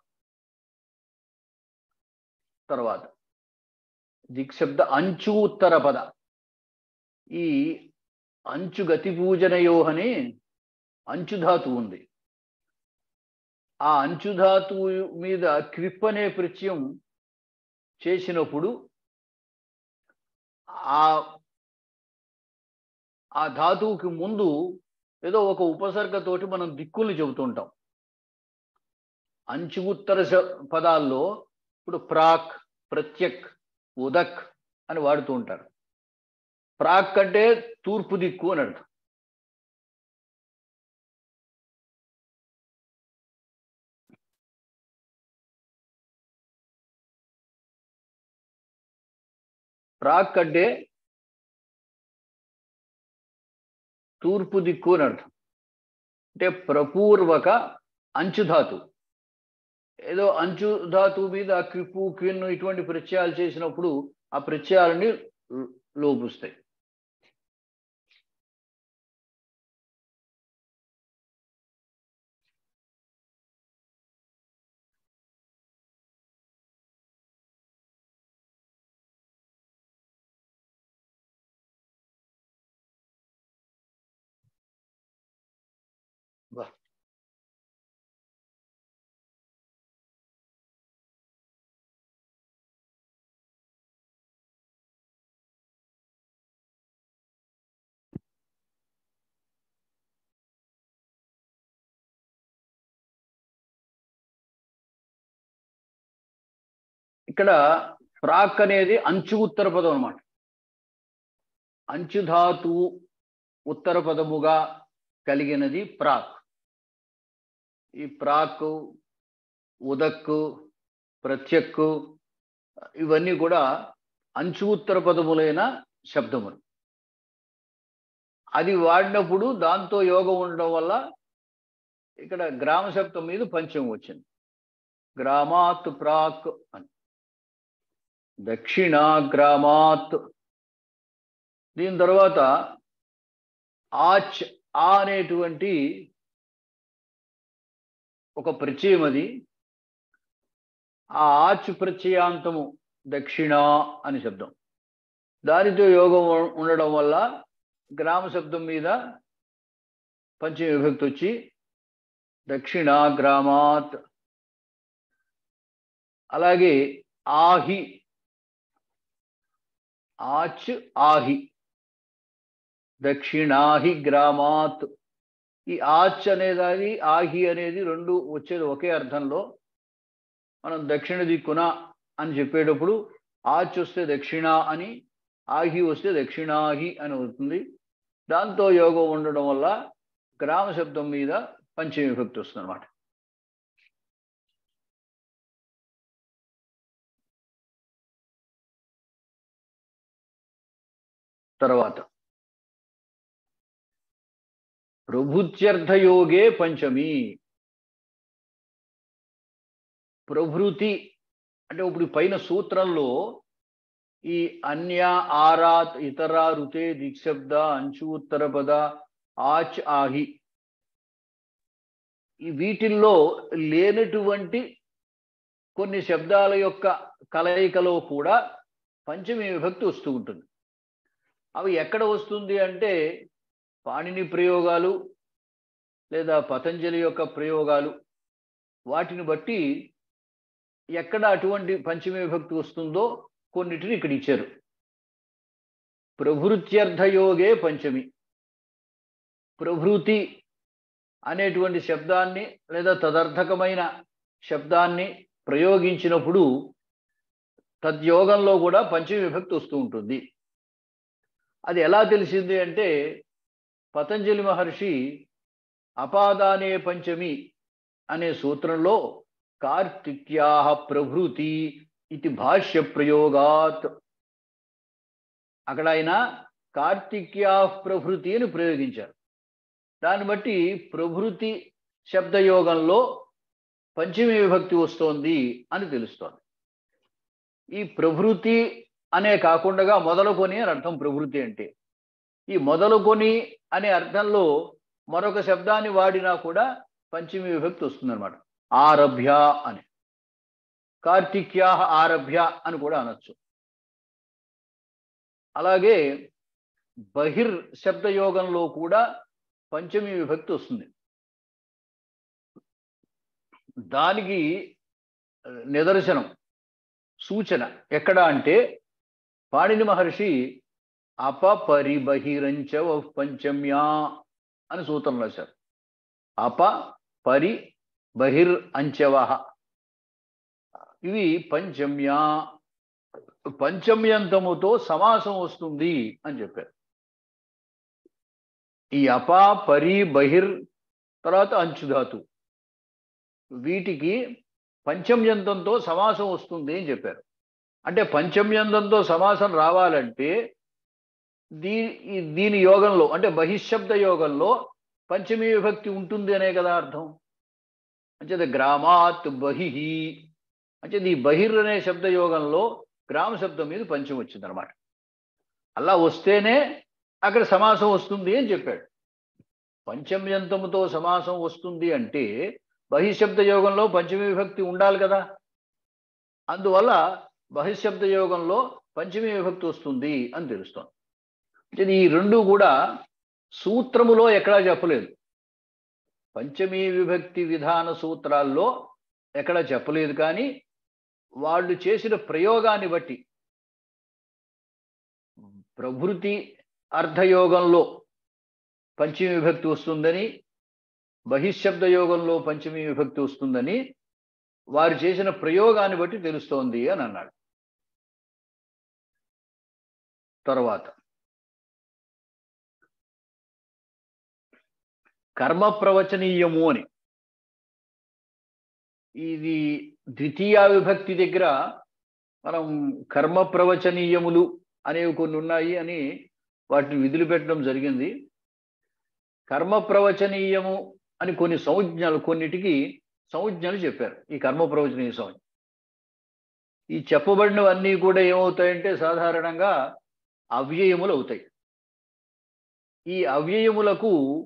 Speaker 2: తర్వాత దిక్శబ్ద అంచు ఉత్తర పద ఈ అంచు గతి పూజనయో అని అంచుధాతు ఉంది ఆ అంచుధాతువు మీద క్రిప్ అనే ప్రత్యయం చేసినప్పుడు ఆ ఆ ధాతువుకి ముందు ఏదో ఒక ఉపసర్గతోటి మనం దిక్కుల్ని చెబుతుంటాం అంచు ఉత్తర పదాల్లో ఇప్పుడు ప్రాక్ ప్రత్యక్ ఉదక్ అని వాడుతూ ఉంటారు ప్రాక్ అంటే తూర్పు దిక్కు అని అర్థం ప్రాక్ అంటే తూర్పు దిక్కు అని అర్థం అంటే ప్రపూర్వక అంచుధాతు ఏదో అంచు ధాతువు మీద క్విప్పు క్విన్ను ఇటువంటి ప్రత్యయాలు చేసినప్పుడు ఆ ప్రత్యయాలని లోపిస్తాయి బా ఇక్కడ ప్రాక్ అనేది అంచు ఉత్తర పదం అనమాట అంచు ధాతువు ఉత్తర పదముగా కలిగినది ప్రాక్ ఈ ప్రాక్ ఉదక్కు ప్రత్యక్కు ఇవన్నీ కూడా అంచు ఉత్తర పదములైన శబ్దములు అది వాడినప్పుడు దాంతో యోగం ఉండడం వల్ల ఇక్కడ గ్రామ శబ్దం మీద పంచం వచ్చింది గ్రామాత్ ప్రాక్ అని దక్షిణ గ్రామాత్ దీని తర్వాత ఆచ్ ఆ అనేటువంటి ఒక ప్రత్యయం అది ఆ ఆచ్ ప్రత్యయాంతము దక్షిణ అని శబ్దం దానితో యోగం ఉండడం వల్ల గ్రామ శబ్దం మీద పంచమ విభక్తి వచ్చి దక్షిణ గ్రామాత్ అలాగే ఆహి ఆచ్ ఆహి దక్షిణాహి గ్రామాత్ ఈ ఆచ్ అనేది ఆహి అనేది రెండు వచ్చేది ఒకే అర్థంలో మనం దక్షిణ దిక్కున అని చెప్పేటప్పుడు ఆచ్ వస్తే దక్షిణ అని ఆహి వస్తే దక్షిణాహి అని అవుతుంది దాంతో యోగం ఉండడం వల్ల గ్రామ శబ్దం మీద పంచమి విభక్తి వస్తుంది అనమాట తర్వాత ప్రభుత్యర్థయోగే పంచమి ప్రభృతి అంటే ఇప్పుడు పైన సూత్రంలో ఈ అన్య ఆరాత్ ఇతర రుతే దిక్శబ్ద అంచు ఉత్తర పద ఆచ్ ఆహి ఈ వీటిల్లో లేనటువంటి కొన్ని శబ్దాల యొక్క కలయికలో కూడా పంచమి విభక్తి వస్తూ ఉంటుంది అవి ఎక్కడ వస్తుంది అంటే పాణిని ప్రయోగాలు లేదా పతంజలి యొక్క ప్రయోగాలు వాటిని బట్టి ఎక్కడ అటువంటి పంచమి విభక్తి వస్తుందో కొన్నిటిని ఇక్కడ ఇచ్చారు ప్రభృత్యర్థయోగే పంచమి ప్రభృతి అనేటువంటి శబ్దాన్ని లేదా తదర్థకమైన శబ్దాన్ని ప్రయోగించినప్పుడు తద్యోగంలో కూడా పంచమి విభక్తి వస్తూ ఉంటుంది అది ఎలా తెలిసింది అంటే పతంజలి మహర్షి అపాదానే పంచమి అనే సూత్రంలో కార్తిక్యా ప్రభృతి ఇది భాష్య ప్రయోగాత్ అక్కడ ఆయన కార్తిక్యా ప్రభృతి అని ప్రయోగించారు దాన్ని బట్టి ప్రభృతి శబ్దయోగంలో పంచమి విభక్తి వస్తోంది అని తెలుస్తోంది ఈ ప్రభృతి అనే కాకుండా మొదలుకొని అని అర్థం ప్రభృతి అంటే ఈ మొదలుకొని అనే అర్థంలో మరొక శబ్దాన్ని వాడినా కూడా పంచమి విభక్తి వస్తుందన్నమాట ఆరభ్య అని కార్తిక్యా ఆరభ్య అని కూడా అనొచ్చు అలాగే బహిర్ శబ్దయోగంలో కూడా పంచమి విభక్తి వస్తుంది దానికి నిదర్శనం సూచన ఎక్కడ అంటే పాణిని మహర్షి అపపరిబహిరంచ పంచమ్యా అని సూత్రం రాశారు అప పరి బహిర్ అంచవ ఇవి పంచమ్యా పంచమ్యంతముతో సమాసం వస్తుంది అని చెప్పారు ఈ అప పరి బహిర్ తర్వాత అంచుధాతు వీటికి పంచమ్యంతంతో సమాసం వస్తుంది అని చెప్పారు అంటే పంచమ్యందంతో సమాసం రావాలంటే దీ ఈ- దీని యోగంలో అంటే బహిశబ్ద యోగంలో పంచమీ విభక్తి ఉంటుంది అనే కదా అర్థం అంటే గ్రామాత్ బహిహి అంటే ఈ బహిర్ అనే శబ్ద యోగంలో గ్రామ శబ్దం మీద పంచం వచ్చింది అనమాట అలా వస్తేనే అక్కడ సమాసం వస్తుంది అని చెప్పాడు పంచమ్యంతముతో సమాసం వస్తుంది అంటే బహిశబ్ద యోగంలో పంచమీ విభక్తి ఉండాలి కదా అందువల్ల బహిశబ్ద యోగంలో పంచమీ విభక్తి వస్తుంది అని తెలుస్తోంది అంటే ఈ రెండు కూడా సూత్రములో ఎక్కడా చెప్పలేదు పంచమీ విభక్తి విధాన సూత్రాల్లో ఎక్కడా చెప్పలేదు కానీ వాళ్ళు చేసిన ప్రయోగాన్ని బట్టి ప్రభృతి అర్థయోగంలో పంచమీ విభక్తి వస్తుందని బహిశబ్ద యోగంలో పంచమీ విభక్తి వస్తుందని వారు చేసిన ప్రయోగాన్ని బట్టి తెలుస్తోంది అని అన్నాడు తర్వాత కర్మ ప్రవచనీయము అని ఇది ద్వితీయ విభక్తి దగ్గర మనం కర్మ ప్రవచనీయములు అనేవి కొన్ని ఉన్నాయి అని వాటిని విధులు పెట్టడం జరిగింది కర్మ ప్రవచనీయము అని కొన్ని సంజ్ఞలు కొన్నిటికి సంజ్ఞలు చెప్పారు ఈ కర్మ ప్రవచనీయ సంజ్ఞ ఈ చెప్పబడినవన్నీ కూడా ఏమవుతాయంటే సాధారణంగా అవ్యయములు అవుతాయి ఈ అవ్యయములకు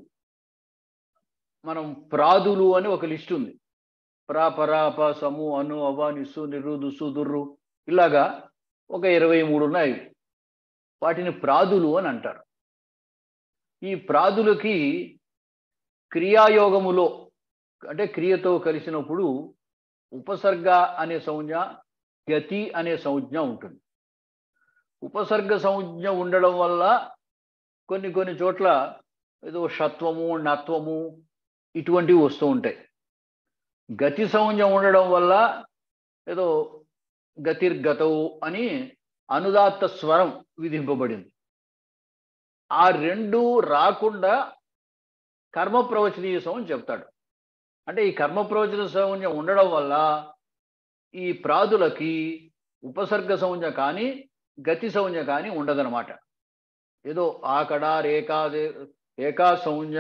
Speaker 2: మనం ప్రాదులు అని ఒక లిస్ట్ ఉంది ప్రా పరా ప సము అను అవ నిస్సు నిరు దుస్సు దుర్రు ఇలాగా ఒక ఇరవై మూడు ఉన్నాయి వాటిని ప్రాదులు అని అంటారు ఈ ప్రాదులకి క్రియాయోగములో అంటే క్రియతో కలిసినప్పుడు ఉపసర్గ అనే సంజ్ఞ గతి అనే సంజ్ఞ ఉంటుంది ఉపసర్గ సంజ్ఞ ఉండడం వల్ల కొన్ని కొన్ని చోట్ల ఏదో షత్వము నత్వము ఇటువంటివి వస్తూ ఉంటాయి గతి సంజ్ఞ ఉండడం వల్ల ఏదో గతిర్గతవు అని అనుదాత్త స్వరం విధింపబడింది ఆ రెండు రాకుండా కర్మ ప్రవచనీయ సంజ్ఞ చెప్తాడు అంటే ఈ కర్మ ప్రవచన సంజ్ఞ ఉండడం వల్ల ఈ ప్రాదులకి ఉపసర్గ సంజ్ఞ కానీ గతి సంజ్ఞ కానీ ఉండదనమాట ఏదో ఆ కడా రేఖా ఏకా సంజ్ఞ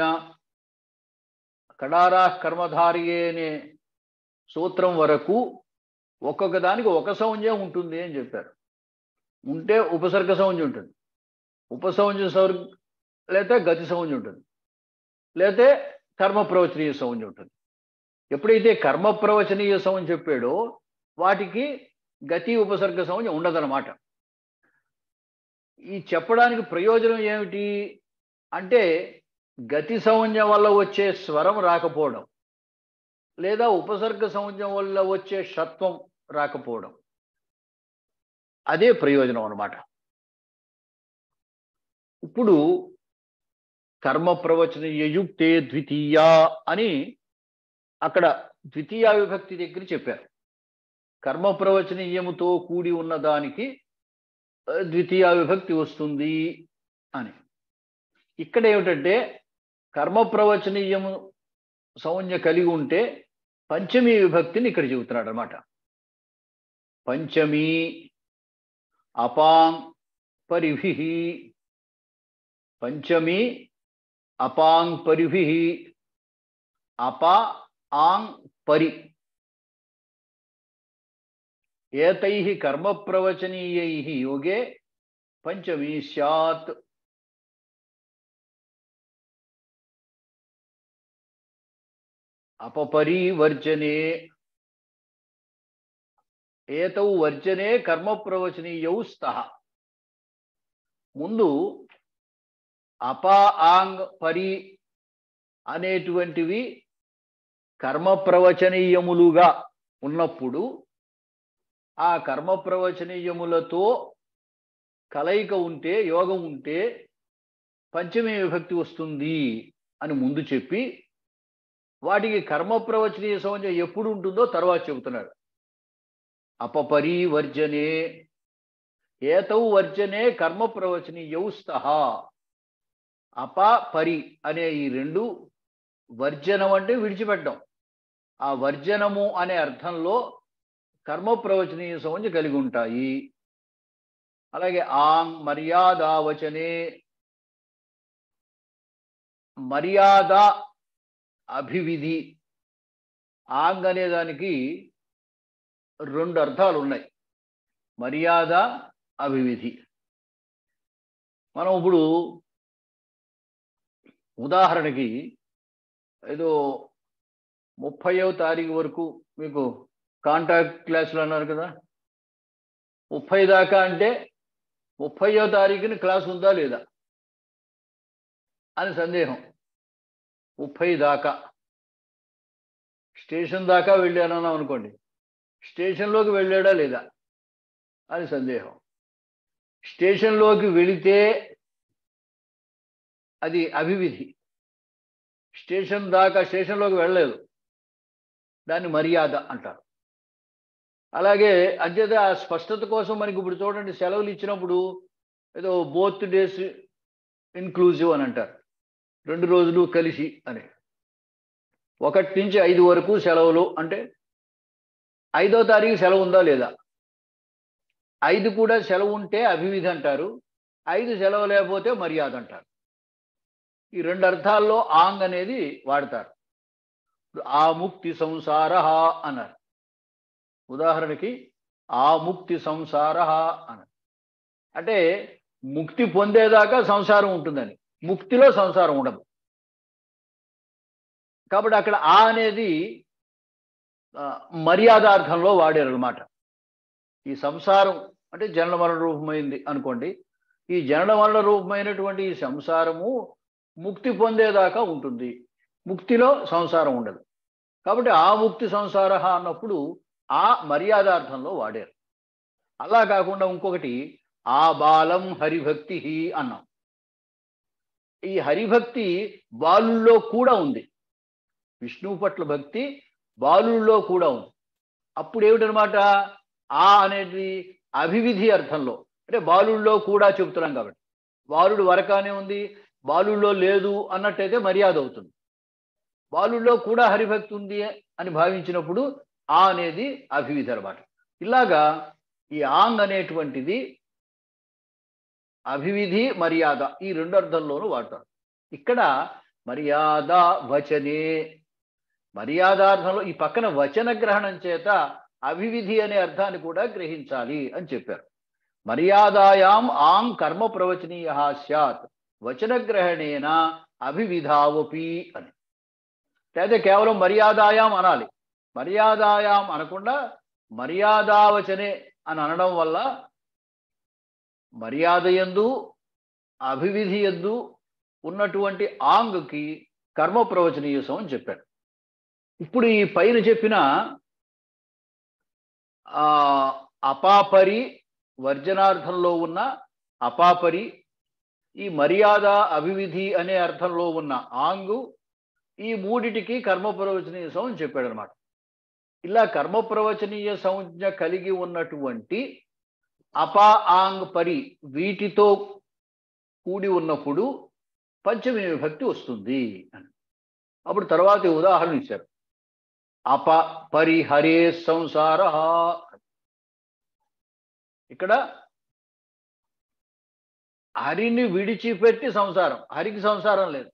Speaker 2: కడారా కర్మధారియే అనే సూత్రం వరకు ఒక్కొక్క దానికి ఒక సంజ్ఞ ఉంటుంది అని చెప్పారు ఉంటే ఉపసర్గ సంజ్ఞ ఉంటుంది ఉపసంజ్ఞ సౌర్ లేతే గతి సంజ్ఞ ఉంటుంది లేతే కర్మ ప్రవచనీయ సంజ్ఞ ఉంటుంది ఎప్పుడైతే కర్మ ప్రవచనీయ సంజ్ఞ చెప్పాడో వాటికి గతి ఉపసర్గ సంజ్ఞ ఉండదన్నమాట ఈ చెప్పడానికి ప్రయోజనం ఏమిటి అంటే గతి సంజ్ఞ వల్ల వచ్చే స్వరం రాకపోవడం లేదా ఉపసర్గ సంజ్ఞ వల్ల వచ్చే షత్వం రాకపోవడం అదే ప్రయోజనం అన్నమాట ఇప్పుడు కర్మ ప్రవచన యయుక్తే ద్వితీయ అని అక్కడ ద్వితీయ విభక్తి దగ్గర చెప్పారు కర్మ ప్రవచనీయముతో కూడి ఉన్న దానికి ఆ, ద్వితీయ విభక్తి వస్తుంది అని ఇక్కడ ఏమిటంటే కర్మ ప్రవచనీయము సంజ్ఞ కలిగి ఉంటే పంచమీ విభక్తిని ఇక్కడ చెబుతున్నాడు అనమాట పంచమీ అపాంగ్ పరిభి పంచమీ అపాంగ్ పరిభి అప ఆంగ్ పరి ఏతై కర్మ ప్రవచనీయై యోగే పంచమీ స్యాత్ అపపరివర్జనే ఏతౌ వర్జనే కర్మ ప్రవచనీయౌ స్తః ముందు అప ఆంగ్ పరి అనేటువంటివి కర్మ ప్రవచనీయములుగా ఉన్నప్పుడు ఆ కర్మ ప్రవచనీయములతో కలయిక ఉంటే యోగం ఉంటే పంచమీ విభక్తి వస్తుంది అని ముందు చెప్పి వాటికి కర్మ ప్రవచనీయ సంజ్ఞ ఎప్పుడు ఉంటుందో తర్వాత చెబుతున్నాడు అపపరివర్జనే ఏతౌ వర్జనే కర్మ ప్రవచనీయౌ స్తః అప పరి అనే ఈ రెండు వర్జనం అంటే విడిచిపెట్టడం ఆ వర్జనము అనే అర్థంలో కర్మ ప్రవచనీయ సంజ్ఞ కలిగి ఉంటాయి అలాగే ఆంగ్ మర్యాదావచనే మర్యాద అభివిధి ఆంగ్ అనే దానికి రెండు అర్థాలు ఉన్నాయి మర్యాద అభివిధి మనం ఇప్పుడు ఉదాహరణకి ఏదో ముప్పైవ తారీఖు వరకు మీకు కాంటాక్ట్ క్లాసులు అన్నారు కదా ముప్పై దాకా అంటే ముప్పైవ తారీఖుని క్లాస్ ఉందా లేదా అని సందేహం ముప్పై దాకా స్టేషన్ దాకా వెళ్ళానన్నాం అనుకోండి స్టేషన్లోకి వెళ్ళాడా లేదా అని సందేహం స్టేషన్లోకి వెళితే అది అభివిధి స్టేషన్ దాకా స్టేషన్లోకి వెళ్ళలేదు దాన్ని మర్యాద అంటారు అలాగే అంచేత ఆ స్పష్టత కోసం మనకి ఇప్పుడు చూడండి సెలవులు ఇచ్చినప్పుడు ఏదో బోత్ డేస్ ఇన్క్లూజివ్ అని అంటారు రెండు రోజులు కలిసి అని ఒకటి నుంచి ఐదు వరకు సెలవులు అంటే ఐదో తారీఖు సెలవు ఉందా లేదా ఐదు కూడా సెలవు ఉంటే అభివిధి అంటారు ఐదు సెలవు లేకపోతే మర్యాద అంటారు ఈ రెండు అర్థాల్లో ఆంగ్ అనేది వాడతారు ఆ ముక్తి సంసార అన్నారు ఉదాహరణకి ఆ ముక్తి సంసార అన్నారు అంటే ముక్తి పొందేదాకా సంసారం ఉంటుందని ముక్తిలో సంసారం ఉండదు కాబట్టి అక్కడ ఆ అనేది మర్యాదార్థంలో వాడారు అనమాట ఈ సంసారం అంటే జనన మరణ రూపమైంది అనుకోండి ఈ జనన మరణ రూపమైనటువంటి ఈ సంసారము ముక్తి పొందేదాకా ఉంటుంది ముక్తిలో సంసారం ఉండదు కాబట్టి ఆ ముక్తి సంసార అన్నప్పుడు ఆ మర్యాదార్థంలో వాడారు అలా కాకుండా ఇంకొకటి ఆ బాలం హరిభక్తి అన్నాం ఈ హరిభక్తి బాలుల్లో కూడా ఉంది విష్ణువు పట్ల భక్తి బాలుల్లో కూడా ఉంది అప్పుడు ఏమిటనమాట ఆ అనేది అభివిధి అర్థంలో అంటే బాలుల్లో కూడా చెబుతున్నాం కాబట్టి బాలుడు వరకానే ఉంది బాలుల్లో లేదు అన్నట్టయితే మర్యాద అవుతుంది బాలుల్లో కూడా హరిభక్తి ఉంది అని భావించినప్పుడు ఆ అనేది అభివిధి అనమాట ఇలాగా ఈ ఆంగ్ అనేటువంటిది అభివిధి మర్యాద ఈ రెండు అర్థంలోనూ వాడతారు ఇక్కడ మర్యాద వచనే మర్యాదార్థంలో ఈ పక్కన వచన గ్రహణం చేత అభివిధి అనే అర్థాన్ని కూడా గ్రహించాలి అని చెప్పారు మర్యాదాయాం ఆం కర్మ ప్రవచనీయ సత్ వచనగ్రహణేన అభివిధావపి అని లేదా కేవలం మర్యాదాయాం అనాలి మర్యాదాయాం అనకుండా మర్యాదావచనే అని అనడం వల్ల మర్యాద ఎందు అభివిధి ఎందు ఉన్నటువంటి ఆంగ్కి కర్మ ప్రవచనీయసం అని చెప్పారు ఇప్పుడు ఈ పైన చెప్పిన అపాపరి వర్జనార్థంలో ఉన్న అపాపరి ఈ మర్యాద అభివిధి అనే అర్థంలో ఉన్న ఆంగు ఈ మూడిటికి కర్మ ప్రవచనీయ సంజ్ఞ చెప్పాడు అనమాట ఇలా కర్మ ప్రవచనీయ సంజ్ఞ కలిగి ఉన్నటువంటి అపా ఆంగ్ పరి వీటితో కూడి ఉన్నప్పుడు పంచమి విభక్తి వస్తుంది అని అప్పుడు తర్వాత ఉదాహరణ ఇచ్చారు అప పరిహరే సంసార ఇక్కడ హరిని విడిచిపెట్టి సంసారం హరికి సంసారం లేదు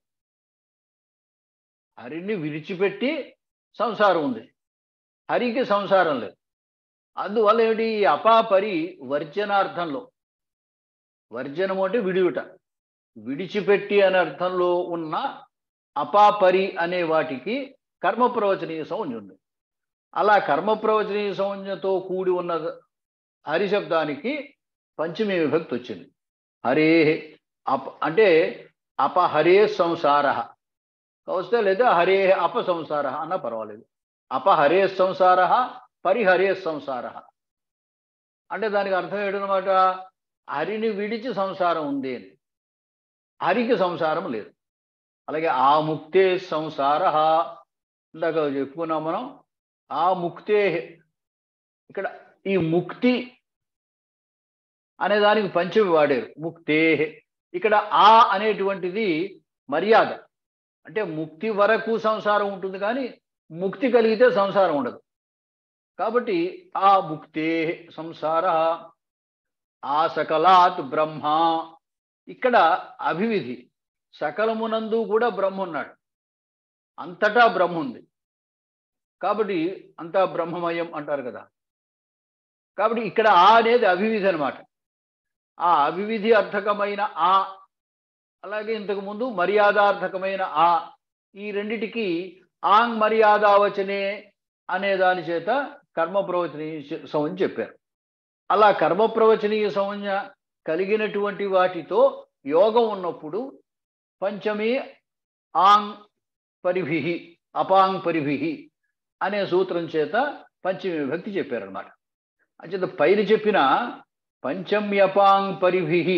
Speaker 2: హరిని విడిచిపెట్టి సంసారం ఉంది హరికి సంసారం లేదు అందువల్ల ఏమిటి ఈ అపాపరి వర్జనార్థంలో వర్జనము అంటే విడియుట విడిచిపెట్టి అనే అర్థంలో ఉన్న అపాపరి అనే వాటికి కర్మ ప్రవచనీయ సంజ్ఞ ఉంది అలా కర్మ ప్రవచనీయ సంజ్ఞతో కూడి ఉన్న హరి శబ్దానికి పంచమి విభక్తి వచ్చింది హరే అప అంటే అపహరే సంసార వస్తే లేదా హరే అప సంసార అన్న పర్వాలేదు అపహరే సంసార పరిహరే సంసార అంటే దానికి అర్థం ఏంటనమాట హరిని విడిచి సంసారం ఉంది అని హరికి సంసారం లేదు అలాగే ఆ ముక్తే సంసార ఇందాక చెప్పుకున్నాం మనం ఆ ముక్తే ఇక్కడ ఈ ముక్తి అనే దానికి పంచమి వాడారు ముక్తే ఇక్కడ ఆ అనేటువంటిది మర్యాద అంటే ముక్తి వరకు సంసారం ఉంటుంది కానీ ముక్తి కలిగితే సంసారం ఉండదు కాబట్టి ఆ ముక్తే సంసార ఆ సకలాత్ బ్రహ్మ ఇక్కడ అభివిధి సకలమునందు కూడా బ్రహ్మ ఉన్నాడు అంతటా బ్రహ్మ ఉంది కాబట్టి అంతా బ్రహ్మమయం అంటారు కదా కాబట్టి ఇక్కడ ఆ అనేది అభివిధి అనమాట ఆ అభివిధి అర్థకమైన ఆ అలాగే ఇంతకు ముందు మర్యాదార్థకమైన ఆ ఈ రెండిటికి ఆంగ్ మర్యాదావచనే అనే దాని చేత కర్మ ప్రవచనీయ సంజ్ఞ చెప్పారు అలా కర్మ ప్రవచనీయ సంజ్ఞ కలిగినటువంటి వాటితో యోగం ఉన్నప్పుడు పంచమి ఆంగ్ పరిభి అపాంగ్ పరిభి అనే సూత్రం చేత పంచమి విభక్తి చెప్పారనమాట అంచేత పైన చెప్పిన పంచమ్యపాంగ్ పరిభి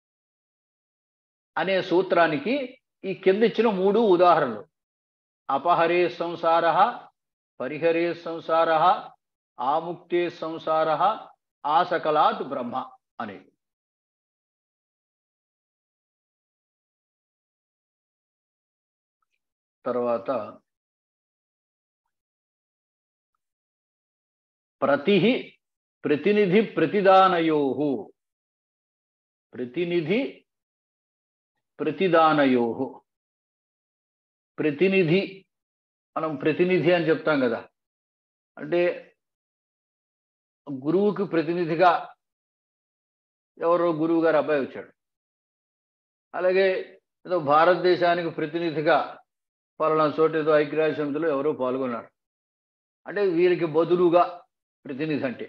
Speaker 2: అనే సూత్రానికి ఈ కింద ఇచ్చిన మూడు ఉదాహరణలు అపహరే సంసార పరిహరే సంసార ఆముక్తే సంసార ఆసకలాత్ బ్రహ్మ అని తర్వాత ప్రతి ప్రతినిధి ప్రతిదానయో ప్రతినిధి ప్రతిదానయో ప్రతినిధి మనం ప్రతినిధి అని చెప్తాం కదా అంటే గురువుకి ప్రతినిధిగా ఎవరో గురువు గారు అబ్బాయి వచ్చాడు అలాగే ఏదో భారతదేశానికి ప్రతినిధిగా పలానా చోట ఏదో ఐక్యరాజ్య సమితిలో ఎవరో పాల్గొన్నారు అంటే వీరికి బదులుగా ప్రతినిధి అంటే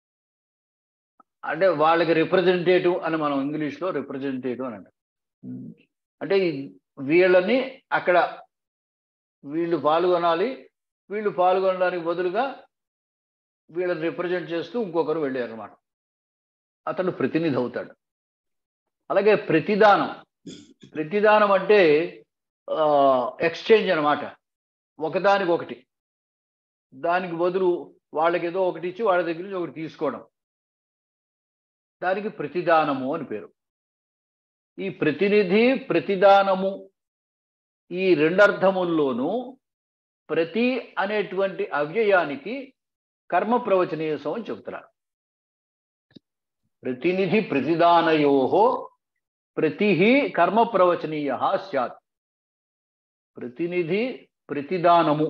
Speaker 2: అంటే వాళ్ళకి రిప్రజెంటేటివ్ అని మనం ఇంగ్లీష్లో రిప్రజెంటేటివ్ అని అంటాం అంటే వీళ్ళని అక్కడ వీళ్ళు పాల్గొనాలి వీళ్ళు పాల్గొనడానికి బదులుగా వీళ్ళని రిప్రజెంట్ చేస్తూ ఇంకొకరు వెళ్ళారు అనమాట అతను ప్రతినిధి అవుతాడు అలాగే ప్రతిదానం ప్రతిదానం అంటే ఎక్స్చేంజ్ అనమాట ఒకదానికి ఒకటి దానికి బదులు వాళ్ళకి ఏదో ఒకటి ఇచ్చి వాళ్ళ దగ్గర నుంచి ఒకటి తీసుకోవడం దానికి ప్రతిదానము అని పేరు ఈ ప్రతినిధి ప్రతిదానము ఈ రెండర్థముల్లోనూ ప్రతి అనేటువంటి అవ్యయానికి కర్మ ప్రవచనీయసం అని చెబుతున్నారు ప్రతినిధి ప్రతిదానయో ప్రతి కర్మ ప్రవచనీయ సత్ ప్రతినిధి ప్రతిదానము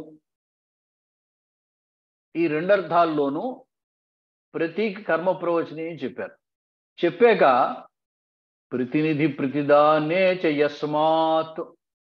Speaker 2: ఈ రెండర్థాల్లోనూ ప్రతి కర్మ ప్రవచనీయం చెప్పారు చెప్పాక ప్రతినిధి ప్రతిదానే యస్మాత్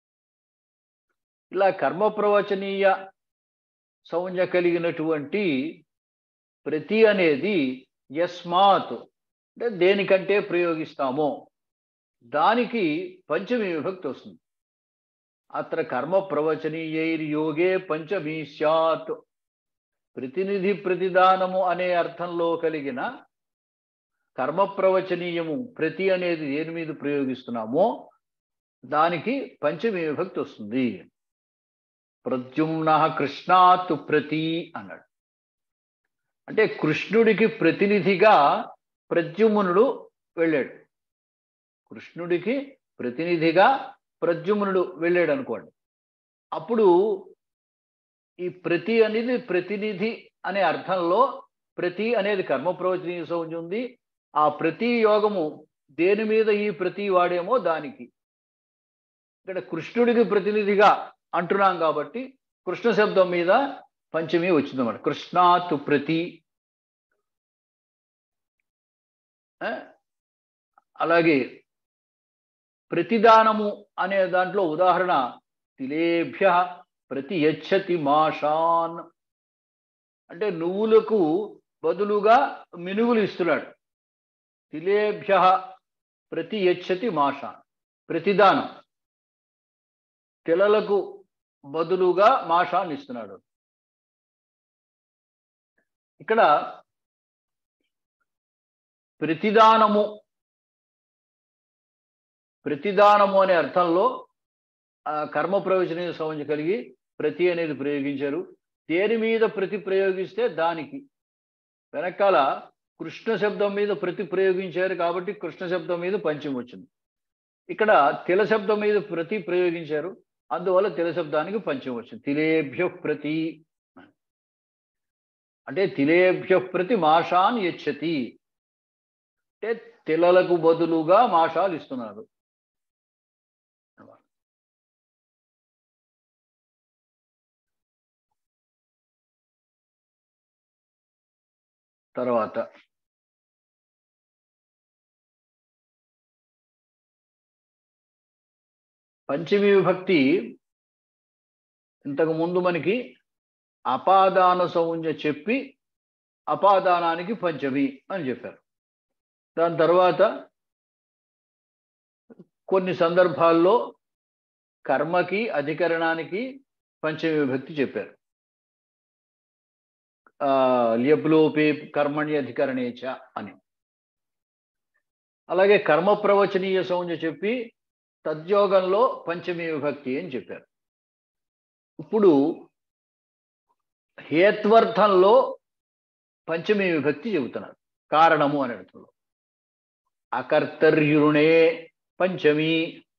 Speaker 2: ఇలా కర్మ ప్రవచనీయ సంజ్ఞ కలిగినటువంటి ప్రతి అనేది యస్మాత్ అంటే దేనికంటే ప్రయోగిస్తామో దానికి పంచమి విభక్తి వస్తుంది అత్ర కర్మ ప్రవచనీయైర్యోగే పంచమీ స్యాత్ ప్రతినిధి ప్రతిదానము అనే అర్థంలో కలిగిన కర్మ ప్రవచనీయము ప్రతి అనేది దేని మీద ప్రయోగిస్తున్నామో దానికి పంచమి విభక్తి వస్తుంది ప్రద్యుమ్న కృష్ణాత్ ప్రతి అన్నాడు అంటే కృష్ణుడికి ప్రతినిధిగా ప్రద్యుమ్నుడు వెళ్ళాడు కృష్ణుడికి ప్రతినిధిగా ప్రద్యుమ్నుడు వెళ్ళాడు అనుకోండి అప్పుడు ఈ ప్రతి అనేది ప్రతినిధి అనే అర్థంలో ప్రతి అనేది కర్మ ప్రవచనీయ సంజ్ఞ ఉంది ఆ ప్రతి యోగము దేని మీద ఈ ప్రతి వాడేమో దానికి ఇక్కడ కృష్ణుడికి ప్రతినిధిగా అంటున్నాం కాబట్టి కృష్ణ శబ్దం మీద పంచమి వచ్చిందన్నమాట కృష్ణాత్ ప్రతి అలాగే ప్రతిదానము అనే దాంట్లో ఉదాహరణ తిలేభ్య ప్రతి యచ్చతి మాషాన్ అంటే నువ్వులకు బదులుగా మినుగులు ఇస్తున్నాడు తిలేభ్య ప్రతి యచ్చతి మాషాన్ ప్రతిదానం తెలలకు బదులుగా మాషాన్ని ఇస్తున్నాడు ఇక్కడ ప్రతిదానము ప్రతిదానము అనే అర్థంలో కర్మ ప్రయోజన సంబంధ కలిగి ప్రతి అనేది ప్రయోగించారు దేని మీద ప్రతి ప్రయోగిస్తే దానికి వెనకాల కృష్ణ శబ్దం మీద ప్రతి ప్రయోగించారు కాబట్టి కృష్ణ శబ్దం మీద పంచం వచ్చింది ఇక్కడ తిల శబ్దం మీద ప్రతి ప్రయోగించారు అందువల్ల తిల శబ్దానికి పంచం వచ్చింది తిలేభ్య ప్రతి అంటే తిలేభ్య ప్రతి మాషాన్ యచ్చతి అంటే తిలలకు బదులుగా మాషాలు ఇస్తున్నారు తర్వాత పంచమి విభక్తి ఇంతకు ముందు మనకి అపాదాన సౌంజ్ఞ చెప్పి అపాదానానికి పంచమి అని చెప్పారు దాని తర్వాత కొన్ని సందర్భాల్లో కర్మకి అధికరణానికి పంచమి విభక్తి చెప్పారు ఆ లియప్లోపే కర్మణి అధికరణేచ అని అలాగే కర్మ ప్రవచనీయ సౌంజ్ఞ చెప్పి తద్యోగంలో పంచమి విభక్తి అని చెప్పారు ఇప్పుడు హేత్వర్థంలో పంచమి విభక్తి చెబుతున్నారు కారణము అనే అర్థంలో అకర్తర్యుణే పంచమి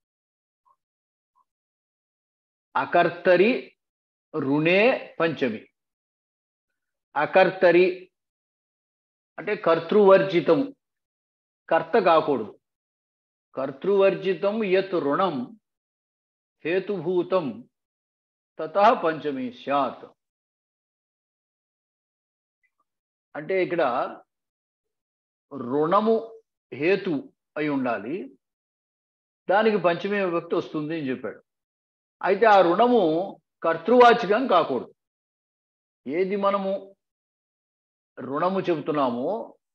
Speaker 2: అకర్తరి రుణే పంచమి అకర్తరి అంటే కర్తృవర్జితం కర్త కాకూడదు కర్తృవర్జితం యత్ రుణం హేతుభూతం తత పంచమి స్యాత్ అంటే ఇక్కడ రుణము హేతు అయి ఉండాలి దానికి పంచమి విభక్తి వస్తుంది అని చెప్పాడు అయితే ఆ రుణము కర్తృవాచకం కాకూడదు ఏది మనము రుణము చెబుతున్నామో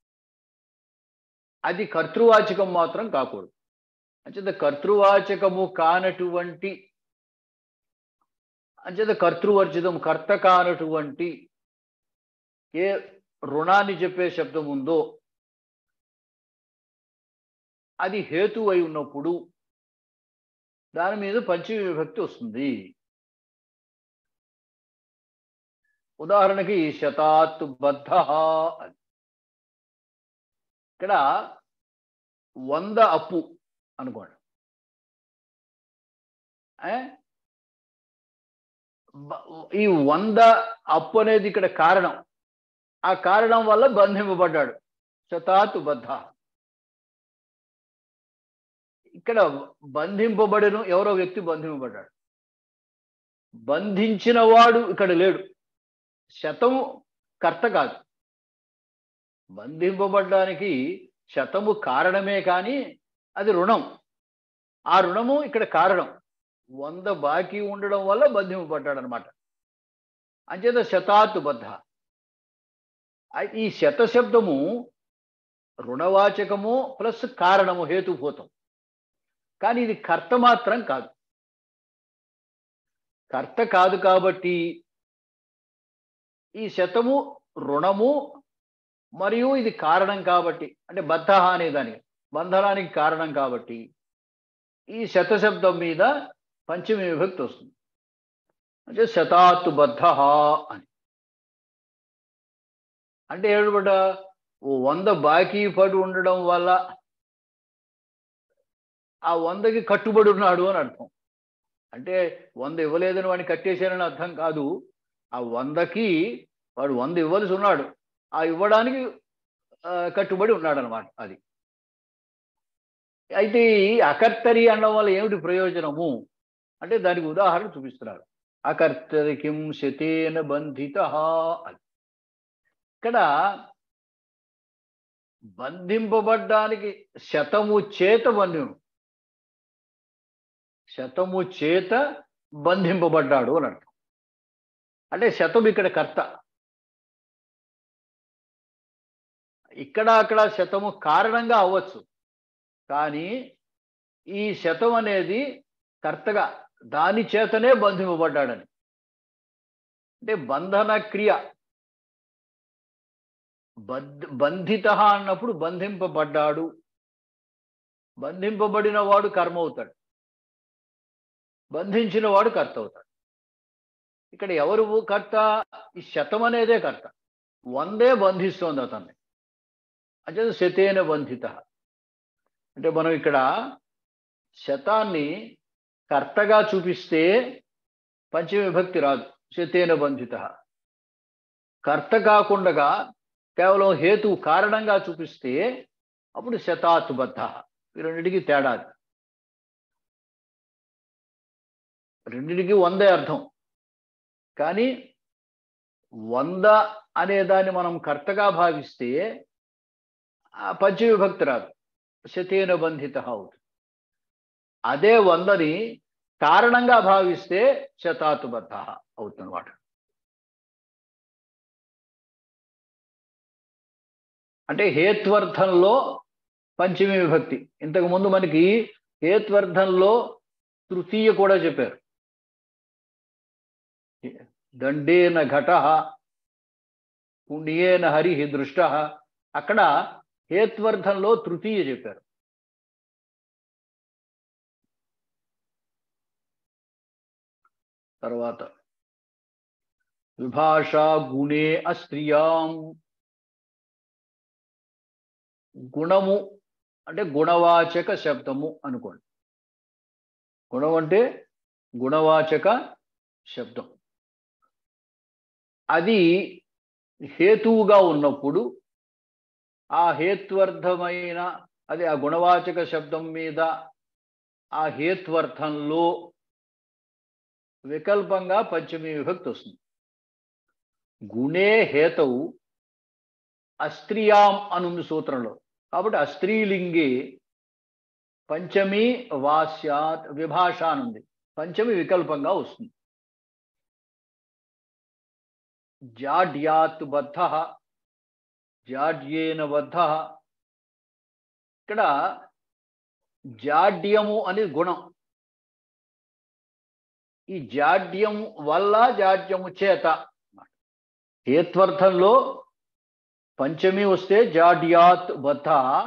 Speaker 2: అది కర్తృవాచకం మాత్రం కాకూడదు అంచేత కర్తృవాచకము కానటువంటి అంచేత కర్తృవర్జితం కర్త కానటువంటి ఏ రుణాన్ని చెప్పే శబ్దం ఉందో అది హేతు అయి ఉన్నప్పుడు దాని మీద పంచమి విభక్తి వస్తుంది ఉదాహరణకి శతాత్ బద్ధ అని ఇక్కడ వంద అప్పు అనుకోండి ఏ? బ- ఈ వంద అప్పు అనేది ఇక్కడ కారణం ఆ కారణం వల్ల బంధింపబడ్డాడు శతాత్ బద్ధ ఇక్కడ బంధింపబడిన ఎవరో వ్యక్తి బంధింపబడ్డాడు బంధించిన వాడు ఇక్కడ లేడు శతము కర్త కాదు బంధింపబడ్డానికి శతము కారణమే కానీ అది రుణం ఆ రుణము ఇక్కడ కారణం వంద బాకీ ఉండడం వల్ల బంధింపబడ్డాడు అనమాట అంచేత శతాత్ బద్ధ ఐ- ఈ శత శబ్దము రుణవాచకము ప్లస్ కారణము హేతుభూతం కానీ ఇది కర్త మాత్రం కాదు కర్త కాదు కాబట్టి ఈ శతము రుణము మరియు ఇది కారణం కాబట్టి అంటే బద్ధ అనే దానికి బంధనానికి కారణం కాబట్టి ఈ శతశబ్దం మీద పంచమి విభక్తి వస్తుంది అంటే శతాత్తు బద్ధ అని అంటే ఏడుబడ్డ ఓ వంద బాకీ పడి ఉండడం వల్ల ఆ వందకి కట్టుబడి ఉన్నాడు అని అర్థం అంటే వంద ఇవ్వలేదని వాడిని కట్టేశారని అర్థం కాదు ఆ వందకి వాడు వంద ఇవ్వలసి ఉన్నాడు ఆ ఇవ్వడానికి ఆ, కట్టుబడి ఉన్నాడు అనమాట అది అయితే ఈ అకర్తరి అనడం వల్ల ఏమిటి ప్రయోజనము అంటే దానికి ఉదాహరణ చూపిస్తున్నారు అకర్తరి కిం శతేన బంధిత అని ఇక్కడ బంధింపబడ్డానికి శతము చేత బంధం శతము చేత బంధింపబడ్డాడు అని అర్థం అంటే శతం ఇక్కడ కర్త ఇక్కడ అక్కడ శతము కారణంగా అవ్వచ్చు కానీ ఈ శతం అనేది కర్తగా దాని చేతనే బంధింపబడ్డాడని అంటే బంధన క్రియ బద్ బంధిత అన్నప్పుడు బంధింపబడ్డాడు బంధింపబడిన వాడు కర్మ అవుతాడు బంధించిన వాడు కర్త అవుతాడు ఇక్కడ ఎవరు కర్త ఈ శతం అనేదే కర్త వందే బంధిస్తోంది అతన్ని అంటే శతేన బంధిత అంటే మనం ఇక్కడ శతాన్ని కర్తగా చూపిస్తే పంచమి విభక్తి రాదు శతేన బంధిత కర్త కాకుండా కేవలం హేతు కారణంగా చూపిస్తే అప్పుడు శతాత్బద్ధ ఈ రెండింటికి తేడా రెండింటికి వందే అర్థం కానీ వంద అనే దాన్ని మనం కర్తగా భావిస్తే ఆ పంచవిభక్తి రాదు శతేన బంధిత అవుతుంది అదే వందని కారణంగా భావిస్తే శతాతుబద్ధ అవుతుందన్నమాట అంటే హేత్వర్థంలో పంచమి విభక్తి ఇంతకు ముందు మనకి హేత్వర్థంలో తృతీయ కూడా చెప్పారు దండేన ఘట పుణ్యేన హరి దృష్ట అక్కడ హేత్వర్థంలో తృతీయ చెప్పారు తర్వాత విభాషా గుణే అస్త్రియాం గుణము అంటే గుణవాచక శబ్దము అనుకోండి గుణం అంటే గుణవాచక శబ్దం అది హేతువుగా ఉన్నప్పుడు ఆ హేత్వర్థమైన అది ఆ గుణవాచక శబ్దం మీద ఆ హేత్వర్థంలో వికల్పంగా పంచమి విభక్తి వస్తుంది గుణే హేతవు అస్త్రియాం అనుంది సూత్రంలో కాబట్టి అస్త్రీలింగే పంచమి వాస్యాత్ విభాష అనుంది పంచమి వికల్పంగా వస్తుంది జాడ్యాత్ బద్ధ జాడ్యేన బద్ధ ఇక్కడ జాడ్యము అనేది గుణం ఈ జాడ్యం వల్ల జాడ్యము చేత హేత్వర్థంలో పంచమి వస్తే జాడ్యాత్ బద్ధ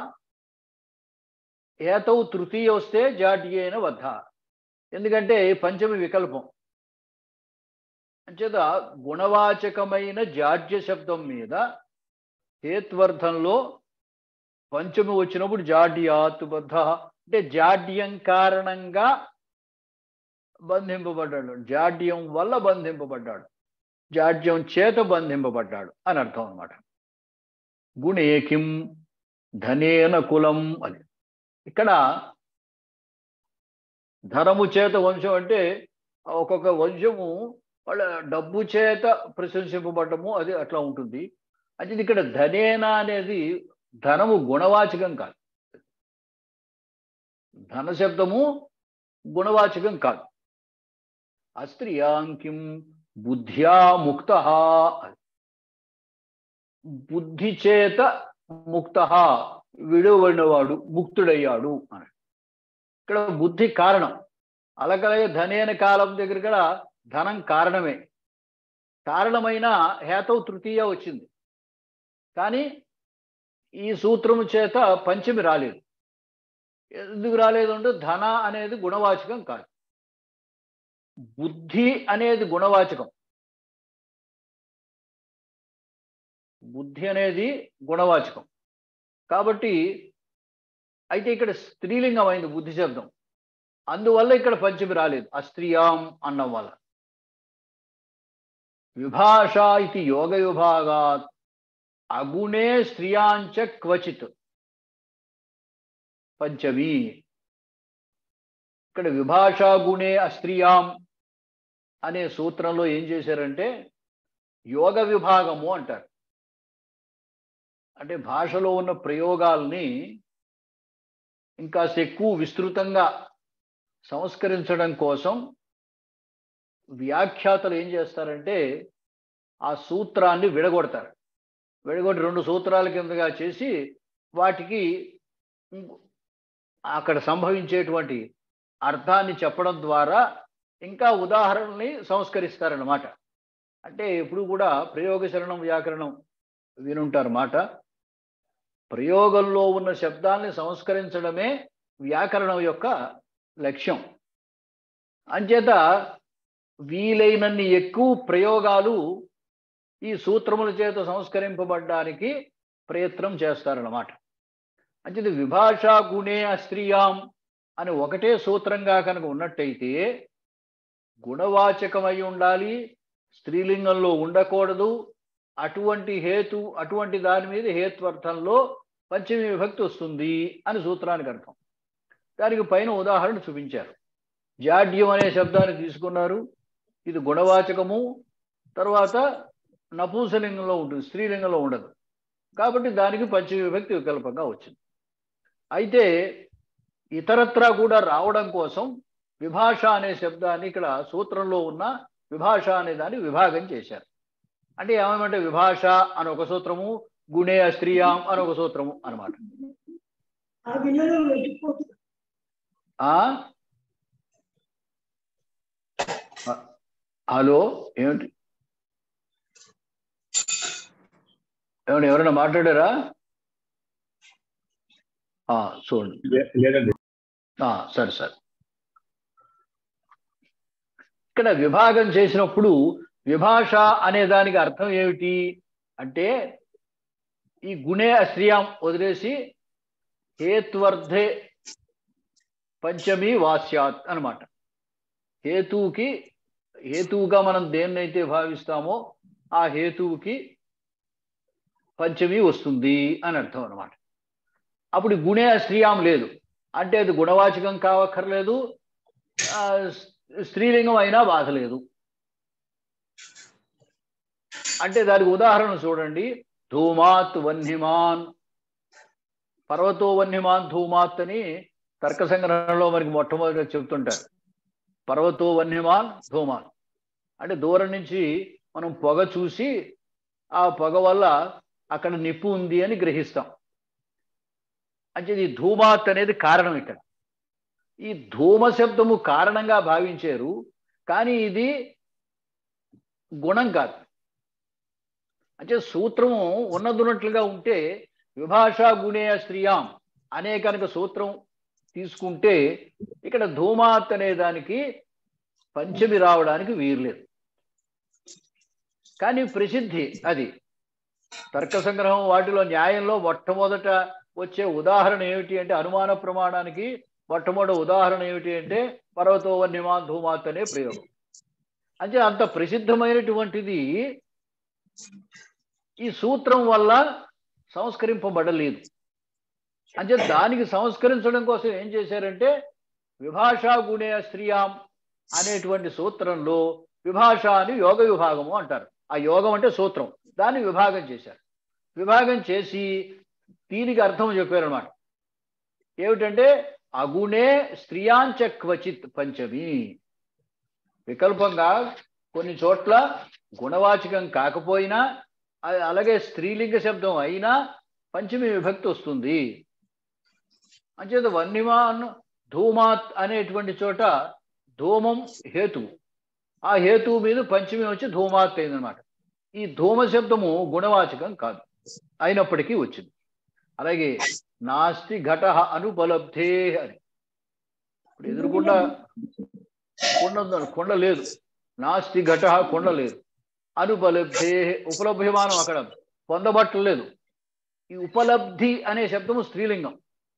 Speaker 2: ఏతవు తృతీయ వస్తే జాడ్యేన బద్ధ ఎందుకంటే పంచమి వికల్పం అంచేత గుణవాచకమైన జాడ్య శబ్దం మీద హేత్వర్థంలో పంచమి వచ్చినప్పుడు జాడ్యాత్ బద్ధ అంటే జాడ్యం కారణంగా బంధింపబడ్డాడు జాడ్యం వల్ల బంధింపబడ్డాడు జాడ్యం చేత బంధింపబడ్డాడు అని అర్థం అనమాట గుణేకిం ధనేన కులం అని ఇక్కడ ధనము చేత వంశం అంటే ఒక్కొక్క వంశము వాళ్ళ డబ్బు చేత ప్రశంసింపబడము అది అట్లా ఉంటుంది అంటే ఇక్కడ ధనేన అనేది ధనము గుణవాచకం కాదు ధన శబ్దము గుణవాచకం కాదు అస్త్రియాంకిం బుద్ధ్యా ముక్త బుద్ధి చేత ముక్త విడువడినవాడు ముక్తుడయ్యాడు అని ఇక్కడ బుద్ధి కారణం అలకలయ ధనేన కాలం దగ్గర కూడా ధనం కారణమే కారణమైన హేతవు తృతీయ వచ్చింది కానీ ఈ సూత్రము చేత పంచమి రాలేదు ఎందుకు రాలేదు అంటే ధన అనేది గుణవాచకం కాదు బుద్ధి అనేది గుణవాచకం బుద్ధి అనేది గుణవాచకం కాబట్టి అయితే ఇక్కడ స్త్రీలింగం అయింది బుద్ధి శబ్దం అందువల్ల ఇక్కడ పంచమి రాలేదు అస్త్రియాం అన్నం వల్ల విభాష ఇది యోగ విభాగాత్ అగుణే స్త్రియాంచ క్వచిత్ పంచమి ఇక్కడ విభాషా గుణే అస్త్రియాం అనే సూత్రంలో ఏం చేశారంటే యోగ విభాగము అంటారు అంటే భాషలో ఉన్న ప్రయోగాల్ని ఇంకా ఎక్కువ విస్తృతంగా సంస్కరించడం కోసం వ్యాఖ్యాతలు ఏం చేస్తారంటే ఆ సూత్రాన్ని విడగొడతారు విడగొట్టి రెండు సూత్రాల కిందగా చేసి వాటికి అక్కడ సంభవించేటువంటి అర్థాన్ని చెప్పడం ద్వారా ఇంకా ఉదాహరణని సంస్కరిస్తారన్నమాట అంటే ఎప్పుడు కూడా ప్రయోగ శరణం వ్యాకరణం వినుంటారు మాట ప్రయోగంలో ఉన్న శబ్దాల్ని సంస్కరించడమే వ్యాకరణం యొక్క లక్ష్యం అంచేత వీలైనన్ని ఎక్కువ ప్రయోగాలు ఈ సూత్రముల చేత సంస్కరింపబడ్డానికి ప్రయత్నం చేస్తారన్నమాట అంచేది విభాషా గుణే అస్త్రియాం అని ఒకటే సూత్రంగా కనుక ఉన్నట్టయితే గుణవాచకమై ఉండాలి స్త్రీలింగంలో ఉండకూడదు అటువంటి హేతు అటువంటి దాని మీద హేత్వర్థంలో పంచమి విభక్తి వస్తుంది అని సూత్రానికి అర్థం దానికి పైన ఉదాహరణ చూపించారు జాడ్యం అనే శబ్దాన్ని తీసుకున్నారు ఇది గుణవాచకము తర్వాత నపూంసలింగంలో ఉంటుంది స్త్రీలింగంలో ఉండదు కాబట్టి దానికి పంచమి విభక్తి వికల్పంగా వచ్చింది అయితే ఇతరత్రా కూడా రావడం కోసం విభాష అనే శబ్దాన్ని ఇక్కడ సూత్రంలో ఉన్న విభాష అనే దాన్ని విభాగం చేశారు అంటే ఏమేమంటే విభాష అని ఒక సూత్రము గుణే స్త్రీయాం అని ఒక సూత్రము అనమాట
Speaker 1: ఆ గిన్నెలో పెట్టిపోతుంది
Speaker 2: ఆ ఆ, హలో ఏమిటి ఏమండి ఎవరైనా మాట్లాడారా ఆ, చూడండి
Speaker 3: లే- లేదండి
Speaker 2: ఆ, సరే సరే ఇక్కడ విభాగం చేసినప్పుడు విభాష అనే దానికి అర్థం ఏమిటి అంటే ఈ గుణే అశ్రియాం వదిలేసి హేత్వర్ధే పంచమి వాస్యాత్ అన్నమాట హేతువుకి హేతువుగా మనం దేన్నైతే భావిస్తామో ఆ హేతువుకి పంచమి వస్తుంది అని అర్థం అన్నమాట అప్పుడు గుణే అశ్రియాం లేదు అంటే అది గుణవాచకం కావక్కర్లేదు ఆ, స్త్రీలింగం అయినా బాధ లేదు అంటే దానికి ఉదాహరణ చూడండి ధూమాత్ వన్హిమాన్ పర్వతో వన్హిమాన్ ధూమాత్ అని తర్క సంగ్రహంలో మనకి మొట్టమొదటిగా చెప్తుంటారు పర్వతో వన్హిమాన్ ధూమాన్ అంటే దూరం నుంచి మనం పొగ చూసి ఆ పొగ వల్ల అక్కడ నిప్పు ఉంది అని గ్రహిస్తాం అంటే ఈ ధూమాత్ అనేది కారణం ఇక్కడ ఈ ధూమ శబ్దము కారణంగా భావించారు కానీ ఇది గుణం కాదు అంటే సూత్రము ఉన్నదున్నట్లుగా ఉంటే విభాషా గుణేయ స్త్రీయాం అనే కనుక సూత్రం తీసుకుంటే ఇక్కడ ధూమాత్ అనే దానికి పంచమి రావడానికి వీర్లేదు కానీ ప్రసిద్ధి అది తర్క సంగ్రహం వాటిలో న్యాయంలో మొట్టమొదట వచ్చే ఉదాహరణ ఏమిటి అంటే అనుమాన ప్రమాణానికి మొట్టమొదటి ఉదాహరణ ఏమిటి అంటే పర్వతో వన్యమాన్ ధూమాత్ అనే ప్రయోగం అంటే అంత ప్రసిద్ధమైనటువంటిది ఈ సూత్రం వల్ల సంస్కరింపబడలేదు అంటే దానికి సంస్కరించడం కోసం ఏం చేశారంటే విభాషా గుణే స్త్రీయాం అనేటువంటి సూత్రంలో విభాష అని యోగ విభాగము అంటారు ఆ యోగం అంటే సూత్రం దాన్ని విభాగం చేశారు విభాగం చేసి దీనికి అర్థం చెప్పారనమాట ఏమిటంటే అగుణే స్త్రియాంచ క్వచిత్ పంచమి వికల్పంగా కొన్ని చోట్ల గుణవాచకం కాకపోయినా అ- అలాగే స్త్రీలింగ శబ్దం అయినా పంచమి విభక్తి వస్తుంది అంచేత వన్నిమాన్ ధూమాత్ అనేటువంటి చోట ధూమం హేతువు ఆ హేతువు మీద పంచమి వచ్చి ధూమాత్ అయిందనమాట ఈ ధూమ శబ్దము గుణవాచకం కాదు అయినప్పటికీ వచ్చింది అలాగే నాస్తి ఘట అనుపలబ్ధే అని ఇప్పుడు ఎదురుకుండా కొండ ఉందని కొండ లేదు నాస్తి ఘట కొండ లేదు అనుపలబ్ధే ఉపలభ్యమానం అక్కడ పొందబట్టలేదు ఈ ఉపలబ్ధి అనే శబ్దము స్త్రీలింగం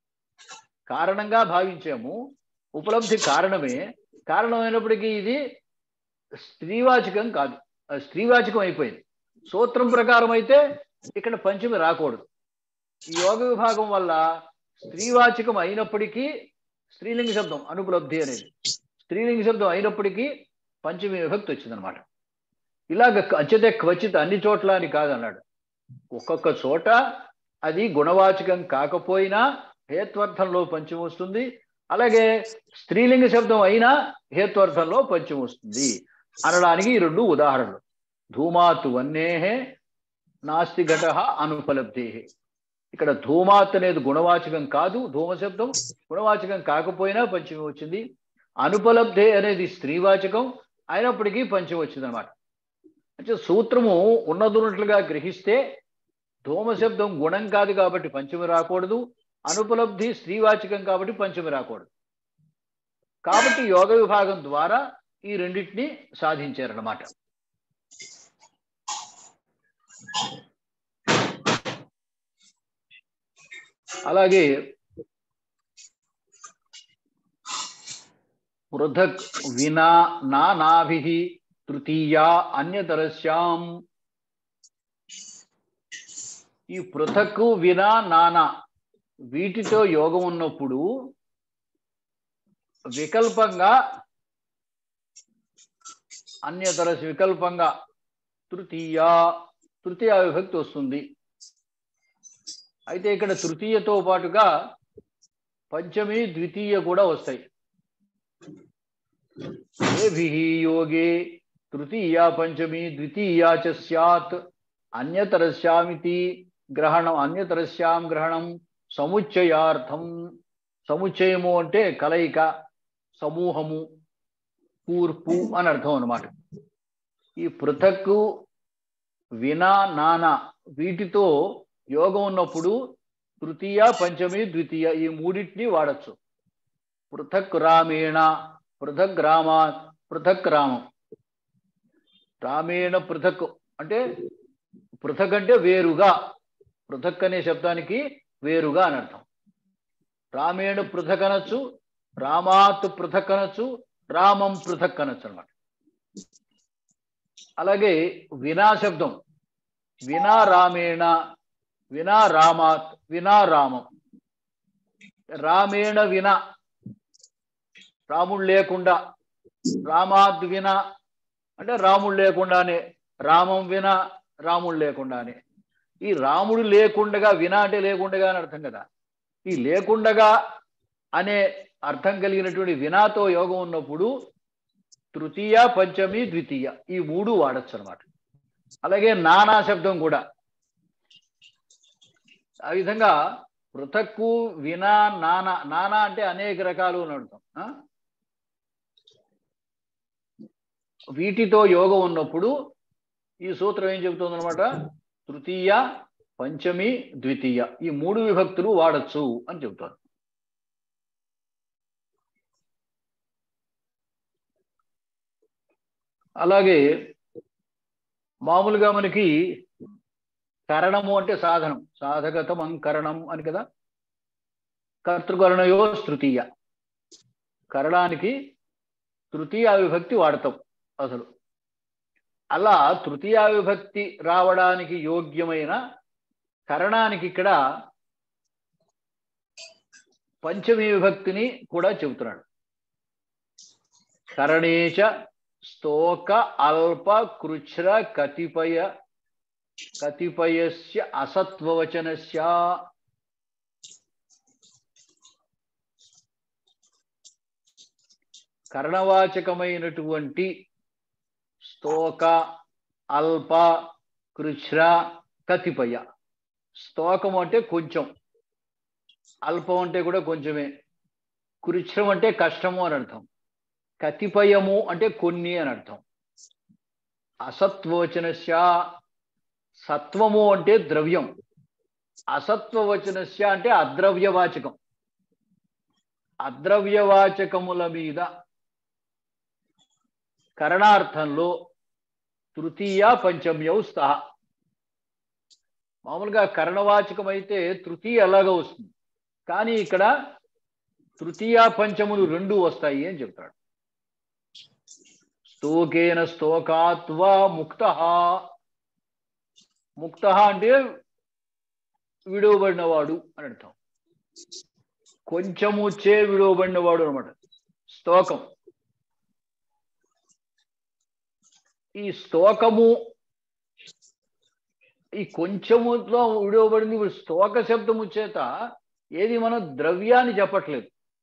Speaker 2: కారణంగా భావించాము ఉపలబ్ధి కారణమే కారణమైనప్పటికీ ఇది స్త్రీవాచకం కాదు అది స్త్రీవాచకం అయిపోయింది సూత్రం ప్రకారం అయితే ఇక్కడ పంచమి రాకూడదు ఈ యోగ విభాగం వల్ల స్త్రీవాచకం అయినప్పటికీ స్త్రీలింగ శబ్దం అనుపలబ్ధి అనేది స్త్రీలింగ శబ్దం అయినప్పటికీ పంచమి విభక్తి వచ్చిందనమాట ఇలాగ అత్యతే క్వచిత్ అన్ని చోట్ల అని కాదన్నాడు ఒక్కొక్క చోట అది గుణవాచకం కాకపోయినా హేత్వర్థంలో పంచమి వస్తుంది అలాగే స్త్రీలింగ శబ్దం అయినా హేత్వర్థంలో పంచమి వస్తుంది అనడానికి ఈ రెండు ఉదాహరణలు ధూమాత్ వన్నేహే నాస్తి ఘట అనుపలబ్ధి ఇక్కడ ధూమాత్ అనేది గుణవాచకం కాదు ధూమ శబ్దం గుణవాచకం కాకపోయినా పంచమి వచ్చింది అనుపలబ్ధే అనేది స్త్రీవాచకం అయినప్పటికీ పంచమి వచ్చింది అనమాట అంటే సూత్రము ఉన్నదున్నట్లుగా గ్రహిస్తే ధూమ శబ్దం గుణం కాదు కాబట్టి పంచమి రాకూడదు అనుపలబ్ధి స్త్రీవాచకం కాబట్టి పంచమి రాకూడదు కాబట్టి యోగ విభాగం ద్వారా ఈ రెండింటిని సాధించారన్నమాట అలాగే పృథక్ వినా నా నాభి తృతీయా అన్యతరస్యాం ఈ పృథక్కు వినా నానా వీటితో యోగం ఉన్నప్పుడు వికల్పంగా అన్యతర వికల్పంగా తృతీయ తృతీయ విభక్తి వస్తుంది అయితే ఇక్కడ తృతీయతో పాటుగా పంచమి ద్వితీయ కూడా వస్తాయి ఏభిః యోగే తృతీయ పంచమి ద్వితీయ చ స్యాత్ అన్యతరస్యామితి గ్రహణం అన్యతరస్యాం గ్రహణం సముచ్చయార్థం సముచ్చయము అంటే కలయిక సమూహము కూర్పు అని అర్థం అన్నమాట ఈ పృథక్కు వినా నానా వీటితో యోగం ఉన్నప్పుడు తృతీయ పంచమి ద్వితీయ ఈ మూడింటిని వాడచ్చు పృథక్ రామేణ పృథక్ రామా పృథక్ రామం రామేణ పృథక్ అంటే పృథక్ అంటే వేరుగా పృథక్ అనే శబ్దానికి వేరుగా అని అర్థం రామేణ పృథక్ అనొచ్చు రామాత్ పృథక్ అనొచ్చు రామం పృథక్ అనొచ్చు అనమాట అలాగే వినా శబ్దం వినా రామేణ వినా రామాత్ వినా రామం రామేణ వినా రాముడు లేకుండా రామాద్ వినా అంటే రాముడు లేకుండానే రామం వినా రాముడు లేకుండానే ఈ రాముడు లేకుండగా వినా అంటే లేకుండగా అని అర్థం కదా ఈ లేకుండగా అనే అర్థం కలిగినటువంటి వినాతో యోగం ఉన్నప్పుడు తృతీయ పంచమి ద్వితీయ ఈ మూడు వాడచ్చు అనమాట అలాగే నానా శబ్దం కూడా ఆ విధంగా పృథక్కు వినా నానా నానా అంటే అనేక రకాలు అని అర్థం ఆ? వీటితో యోగం ఉన్నప్పుడు ఈ సూత్రం ఏం చెబుతుంది అనమాట తృతీయ పంచమి ద్వితీయ ఈ మూడు విభక్తులు వాడచ్చు అని చెబుతారు అలాగే మామూలుగా మనకి కరణము అంటే సాధనం సాధగతం అంకరణం అని కదా కర్తృకరణయో తృతీయ కరణానికి తృతీయ విభక్తి వాడతాం అసలు అలా తృతీయ విభక్తి రావడానికి యోగ్యమైన కరణానికి ఇక్కడ పంచమి విభక్తిని కూడా చెబుతున్నాడు కరణేచ స్తోక అల్ప కృచ్ర కతిపయ కతిపయస్య అసత్వవచనస్య కర్ణవాచకమైనటువంటి స్తోక అల్ప కృచ్ర కతిపయ స్తోకం అంటే కొంచెం అల్పం అంటే కూడా కొంచెమే కృచ్రం అంటే కష్టము అని అర్థం కతిపయము అంటే కొన్ని అని అర్థం అసత్వచనస్య సత్వము అంటే ద్రవ్యం అసత్వవచనస్య అంటే అద్రవ్యవాచకం అద్రవ్యవాచకముల మీద కరణార్థంలో తృతీయ పంచమ్యౌ స్థహ మామూలుగా కరణవాచకం అయితే తృతీయ అలాగా వస్తుంది కానీ ఇక్కడ తృతీయ పంచములు రెండు వస్తాయి అని చెప్తాడు స్తోకేన స్తోకాత్వా ముక్త ముక్త అంటే విడువబడినవాడు అని అర్థం కొంచెము చే విడువబడినవాడు అనమాట స్తోకం ఈ స్తోకము ఈ కొంచెములో విడవబడింది ఇప్పుడు స్తోక శబ్దము చేత ఏది మనం ద్రవ్యాన్ని చెప్పట్లేదు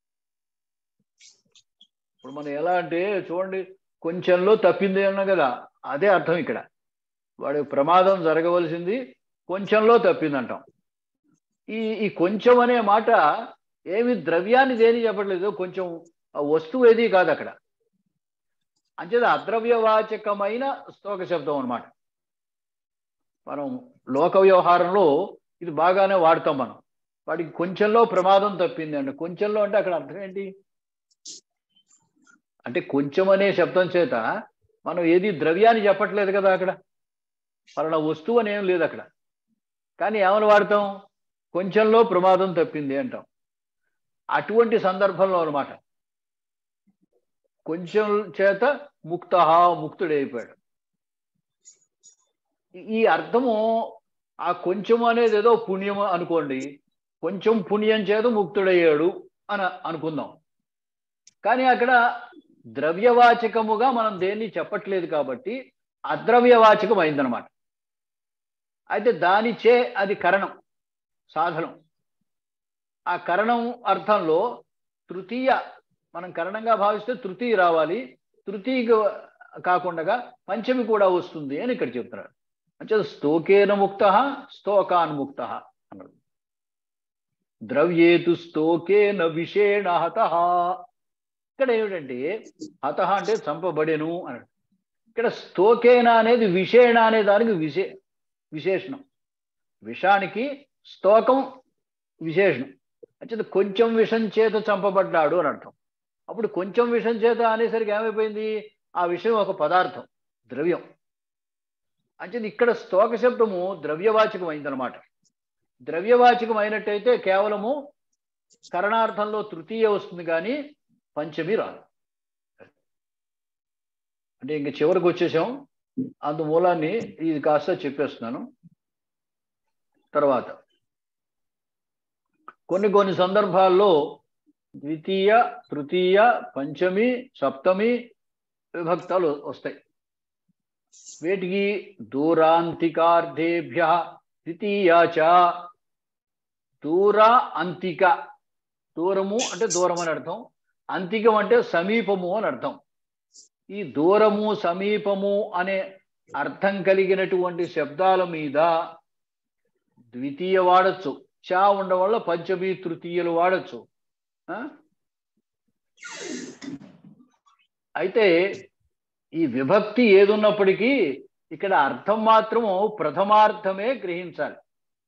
Speaker 2: ఇప్పుడు మనం ఎలా అంటే చూడండి కొంచెంలో తప్పింది అన్నా కదా అదే అర్థం ఇక్కడ వాడి ప్రమాదం జరగవలసింది కొంచెంలో తప్పింది అంటాం ఈ ఈ కొంచెం అనే మాట ఏమి ద్రవ్యాన్ని దేని చెప్పట్లేదు కొంచెం ఆ వస్తువు ఏది కాదు అక్కడ అంచేత అద్రవ్యవాచకమైన స్తోక శబ్దం అనమాట మనం లోక వ్యవహారంలో ఇది బాగానే వాడతాం మనం వాడికి కొంచెంలో ప్రమాదం తప్పింది అండి కొంచెంలో అంటే అక్కడ అర్థం ఏంటి అంటే కొంచెం అనే శబ్దం చేత మనం ఏది ద్రవ్యాన్ని చెప్పట్లేదు కదా అక్కడ పలానా వస్తువు అని ఏం లేదు అక్కడ కానీ ఏమని వాడతాం కొంచెంలో ప్రమాదం తప్పింది అంటాం అటువంటి సందర్భంలో అనమాట కొంచెం చేత ముక్త ముక్తుడైపోయాడు ఈ అర్థము ఆ కొంచెం అనేది ఏదో పుణ్యం అనుకోండి కొంచెం పుణ్యం చేత ముక్తుడయ్యాడు అని అనుకుందాం కానీ అక్కడ ద్రవ్యవాచకముగా మనం దేన్ని చెప్పట్లేదు కాబట్టి అద్రవ్యవాచకం అయిందనమాట అయితే దానిచే అది కరణం సాధనం ఆ కరణం అర్థంలో తృతీయ మనం కరణంగా భావిస్తే తృతీయ రావాలి తృతీయ కాకుండా పంచమి కూడా వస్తుంది అని ఇక్కడ చెప్తున్నారు అంటే స్తోకేన ముక్త స్తోకాన్ముక్త అన్నాడు ద్రవ్యేతు స్తోకేన విషేణ హత ఇక్కడ ఏమిటంటే హత అంటే చంపబడెను అన్నాడు ఇక్కడ స్తోకేన అనేది విషేణ అనే దానికి విశే విశేషణం విషానికి స్తోకం విశేషణం అంటే కొంచెం విషం చేత చంపబడ్డాడు అని అర్థం అప్పుడు కొంచెం విషం చేత అనేసరికి ఏమైపోయింది ఆ విషయం ఒక పదార్థం ద్రవ్యం అంటే ఇక్కడ స్తోక శబ్దము ద్రవ్యవాచకం అయిందనమాట ద్రవ్యవాచకం అయినట్టయితే కేవలము కరణార్థంలో తృతీయ వస్తుంది కానీ పంచమి రాదు అంటే ఇంక చివరికి వచ్చేసాం అందుమూలాన్ని ఇది కాస్త చెప్పేస్తున్నాను తర్వాత కొన్ని కొన్ని సందర్భాల్లో ద్వితీయ తృతీయ పంచమి సప్తమి విభక్తాలు వస్తాయి వీటికి దూరాంతికార్థేభ్య ద్వితీయాచ దూర అంతిక దూరము అంటే దూరం అని అర్థం అంతికం అంటే సమీపము అని అర్థం ఈ దూరము సమీపము అనే అర్థం కలిగినటువంటి శబ్దాల మీద ద్వితీయ వాడచ్చు చా ఉండడం వల్ల పంచమి తృతీయలు వాడచ్చు అయితే ఈ విభక్తి ఏదున్నప్పటికీ ఇక్కడ అర్థం మాత్రము ప్రథమార్థమే గ్రహించాలి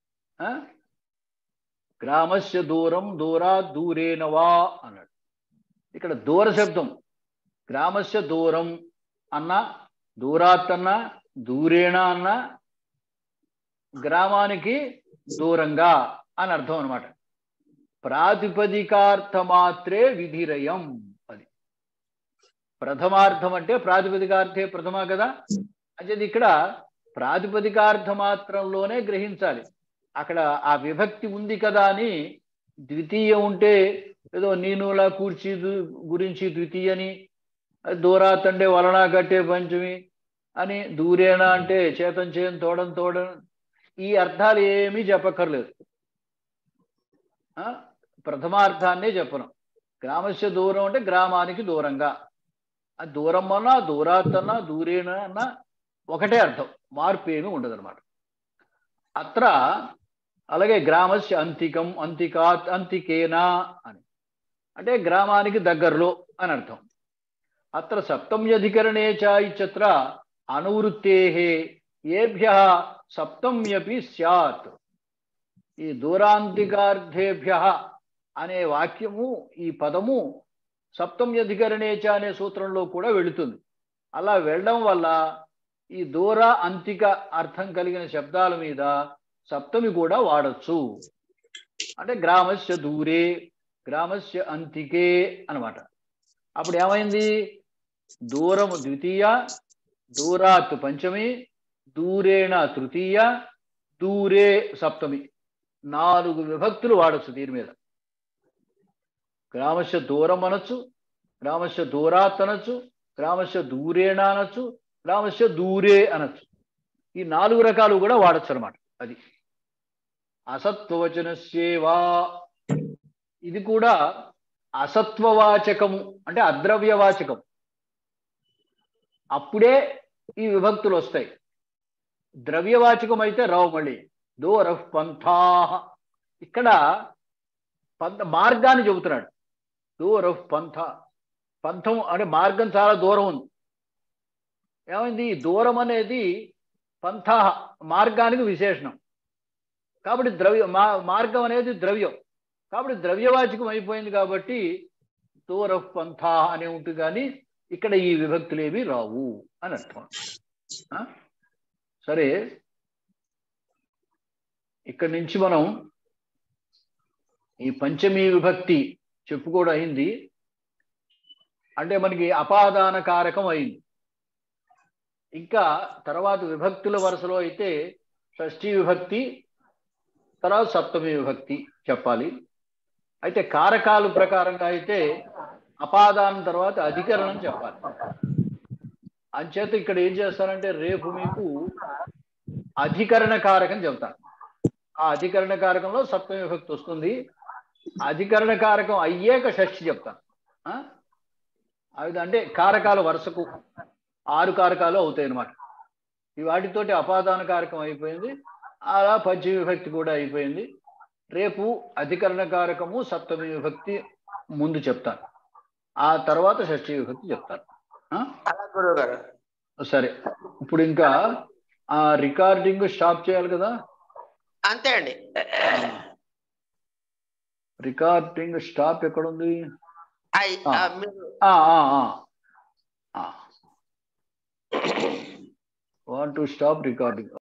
Speaker 2: గ్రామస్య దూరం దూరా దూరేనవా అన్నాడు ఇక్కడ దూర శబ్దం గ్రామస్య దూరం అన్న దూరాత్ అన్న దూరేణ అన్న గ్రామానికి దూరంగా అని అర్థం అనమాట ప్రాతిపదికార్థ మాత్రే విధిరయం అది ప్రథమార్థం అంటే ప్రాతిపదికార్థే ప్రథమ కదా అంటే ఇక్కడ ప్రాతిపదికార్థ మాత్రంలోనే గ్రహించాలి అక్కడ ఆ విభక్తి ఉంది కదా అని ద్వితీయ ఉంటే ఏదో నీనులా కూర్చి గురించి ద్వితీయని దూరాత్ అంటే వలన కట్టే పంచమి అని దూరేణ అంటే చేతం చేయం తోడం తోడం ఈ అర్థాలు ఏమీ చెప్పక్కర్లేదు ప్రథమార్థాన్నే చెప్పను గ్రామస్య దూరం అంటే గ్రామానికి దూరంగా ఆ దూరం అన్నా దూరాత్ అన్నా దూరేణ అన్నా ఒకటే అర్థం మార్పు ఏమీ ఉండదు అనమాట అత్ర అలాగే గ్రామస్య అంతికం అంతికాత్ అంతికేనా అని అంటే గ్రామానికి దగ్గరలో అని అర్థం అత్ర సప్తమ్యధికరణే చ ఇచ్చత్ర అనువృత్తే ఏభ్య సప్తమ్యపి స్యాత్ ఈ దూరాంతికార్థేభ్య అనే వాక్యము ఈ పదము సప్తమ్యధికరణేచ అనే సూత్రంలో కూడా వెళుతుంది అలా వెళ్ళడం వల్ల ఈ దూర అంతిక అర్థం కలిగిన శబ్దాల మీద సప్తమి కూడా వాడచ్చు అంటే గ్రామస్య దూరే గ్రామస్య అంతికే అనమాట అప్పుడు ఏమైంది దూరము ద్వితీయ దూరాత్ పంచమి దూరేణ తృతీయ దూరే సప్తమి నాలుగు విభక్తులు వాడచ్చు దీని మీద గ్రామస్య దూరం అనొచ్చు గ్రామస్య దూరాత్ అనొచ్చు గ్రామస్య దూరేణ అనొచ్చు గ్రామస్య దూరే అనొచ్చు ఈ నాలుగు రకాలు కూడా వాడచ్చు అనమాట అది అసత్వవచనస్యేవా ఇది కూడా అసత్వవాచకము అంటే అద్రవ్యవాచకం అప్పుడే ఈ విభక్తులు వస్తాయి ద్రవ్యవాచకం అయితే రావు మళ్ళీ దూర పంథా ఇక్కడ పంథ మార్గాన్ని చెబుతున్నాడు దూర పంథ పంథం అంటే మార్గం చాలా దూరం ఉంది ఏమైంది దూరం అనేది పంథ మార్గానికి విశేషణం కాబట్టి ద్రవ్య మా మార్గం అనేది ద్రవ్యం కాబట్టి ద్రవ్యవాచకం అయిపోయింది కాబట్టి దూర పంథ అనే ఉంటుంది కానీ ఇక్కడ ఈ విభక్తులు ఏవి రావు అని అర్థం సరే ఇక్కడి నుంచి మనం ఈ పంచమీ విభక్తి చెప్పుకోవడం అయింది అంటే మనకి అపాదాన కారకం అయింది ఇంకా తర్వాత విభక్తుల వరుసలో అయితే షష్ఠీ విభక్తి తర్వాత సప్తమి విభక్తి చెప్పాలి అయితే కారకాలు ప్రకారంగా అయితే అపాదానం తర్వాత అధికరణం చెప్పాలి అంచేత ఇక్కడ ఏం చేస్తారంటే రేపు మీకు అధికరణ కారకం చెప్తాను ఆ అధికరణ కారకంలో సప్తమి విభక్తి వస్తుంది అధికరణ కారకం అయ్యాక షష్ఠి చెప్తాను ఆ? అది అంటే కారకాల వరుసకు ఆరు కారకాలు అవుతాయి అన్నమాట ఈ వాటితోటి అపాదాన కారకం అయిపోయింది అలా పంచమి విభక్తి కూడా అయిపోయింది రేపు అధికరణ కారకము సప్తమి విభక్తి ముందు చెప్తాను ఆ తర్వాత షష్ఠి విభక్తి చెప్తాను ఆ?
Speaker 3: అలా గురువు గారు
Speaker 2: సరే ఇప్పుడు ఇంకా ఆ రికార్డింగ్ స్టాప్ చేయాలి కదా
Speaker 3: అంతే అండి
Speaker 2: రికార్డింగ్ స్టాప్ ఎక్కడుంది
Speaker 3: అయ్-
Speaker 2: ఆ.
Speaker 3: ఆ, మీరు
Speaker 2: ఆ, ఆ, ఆ. ఆ. Want to stop recording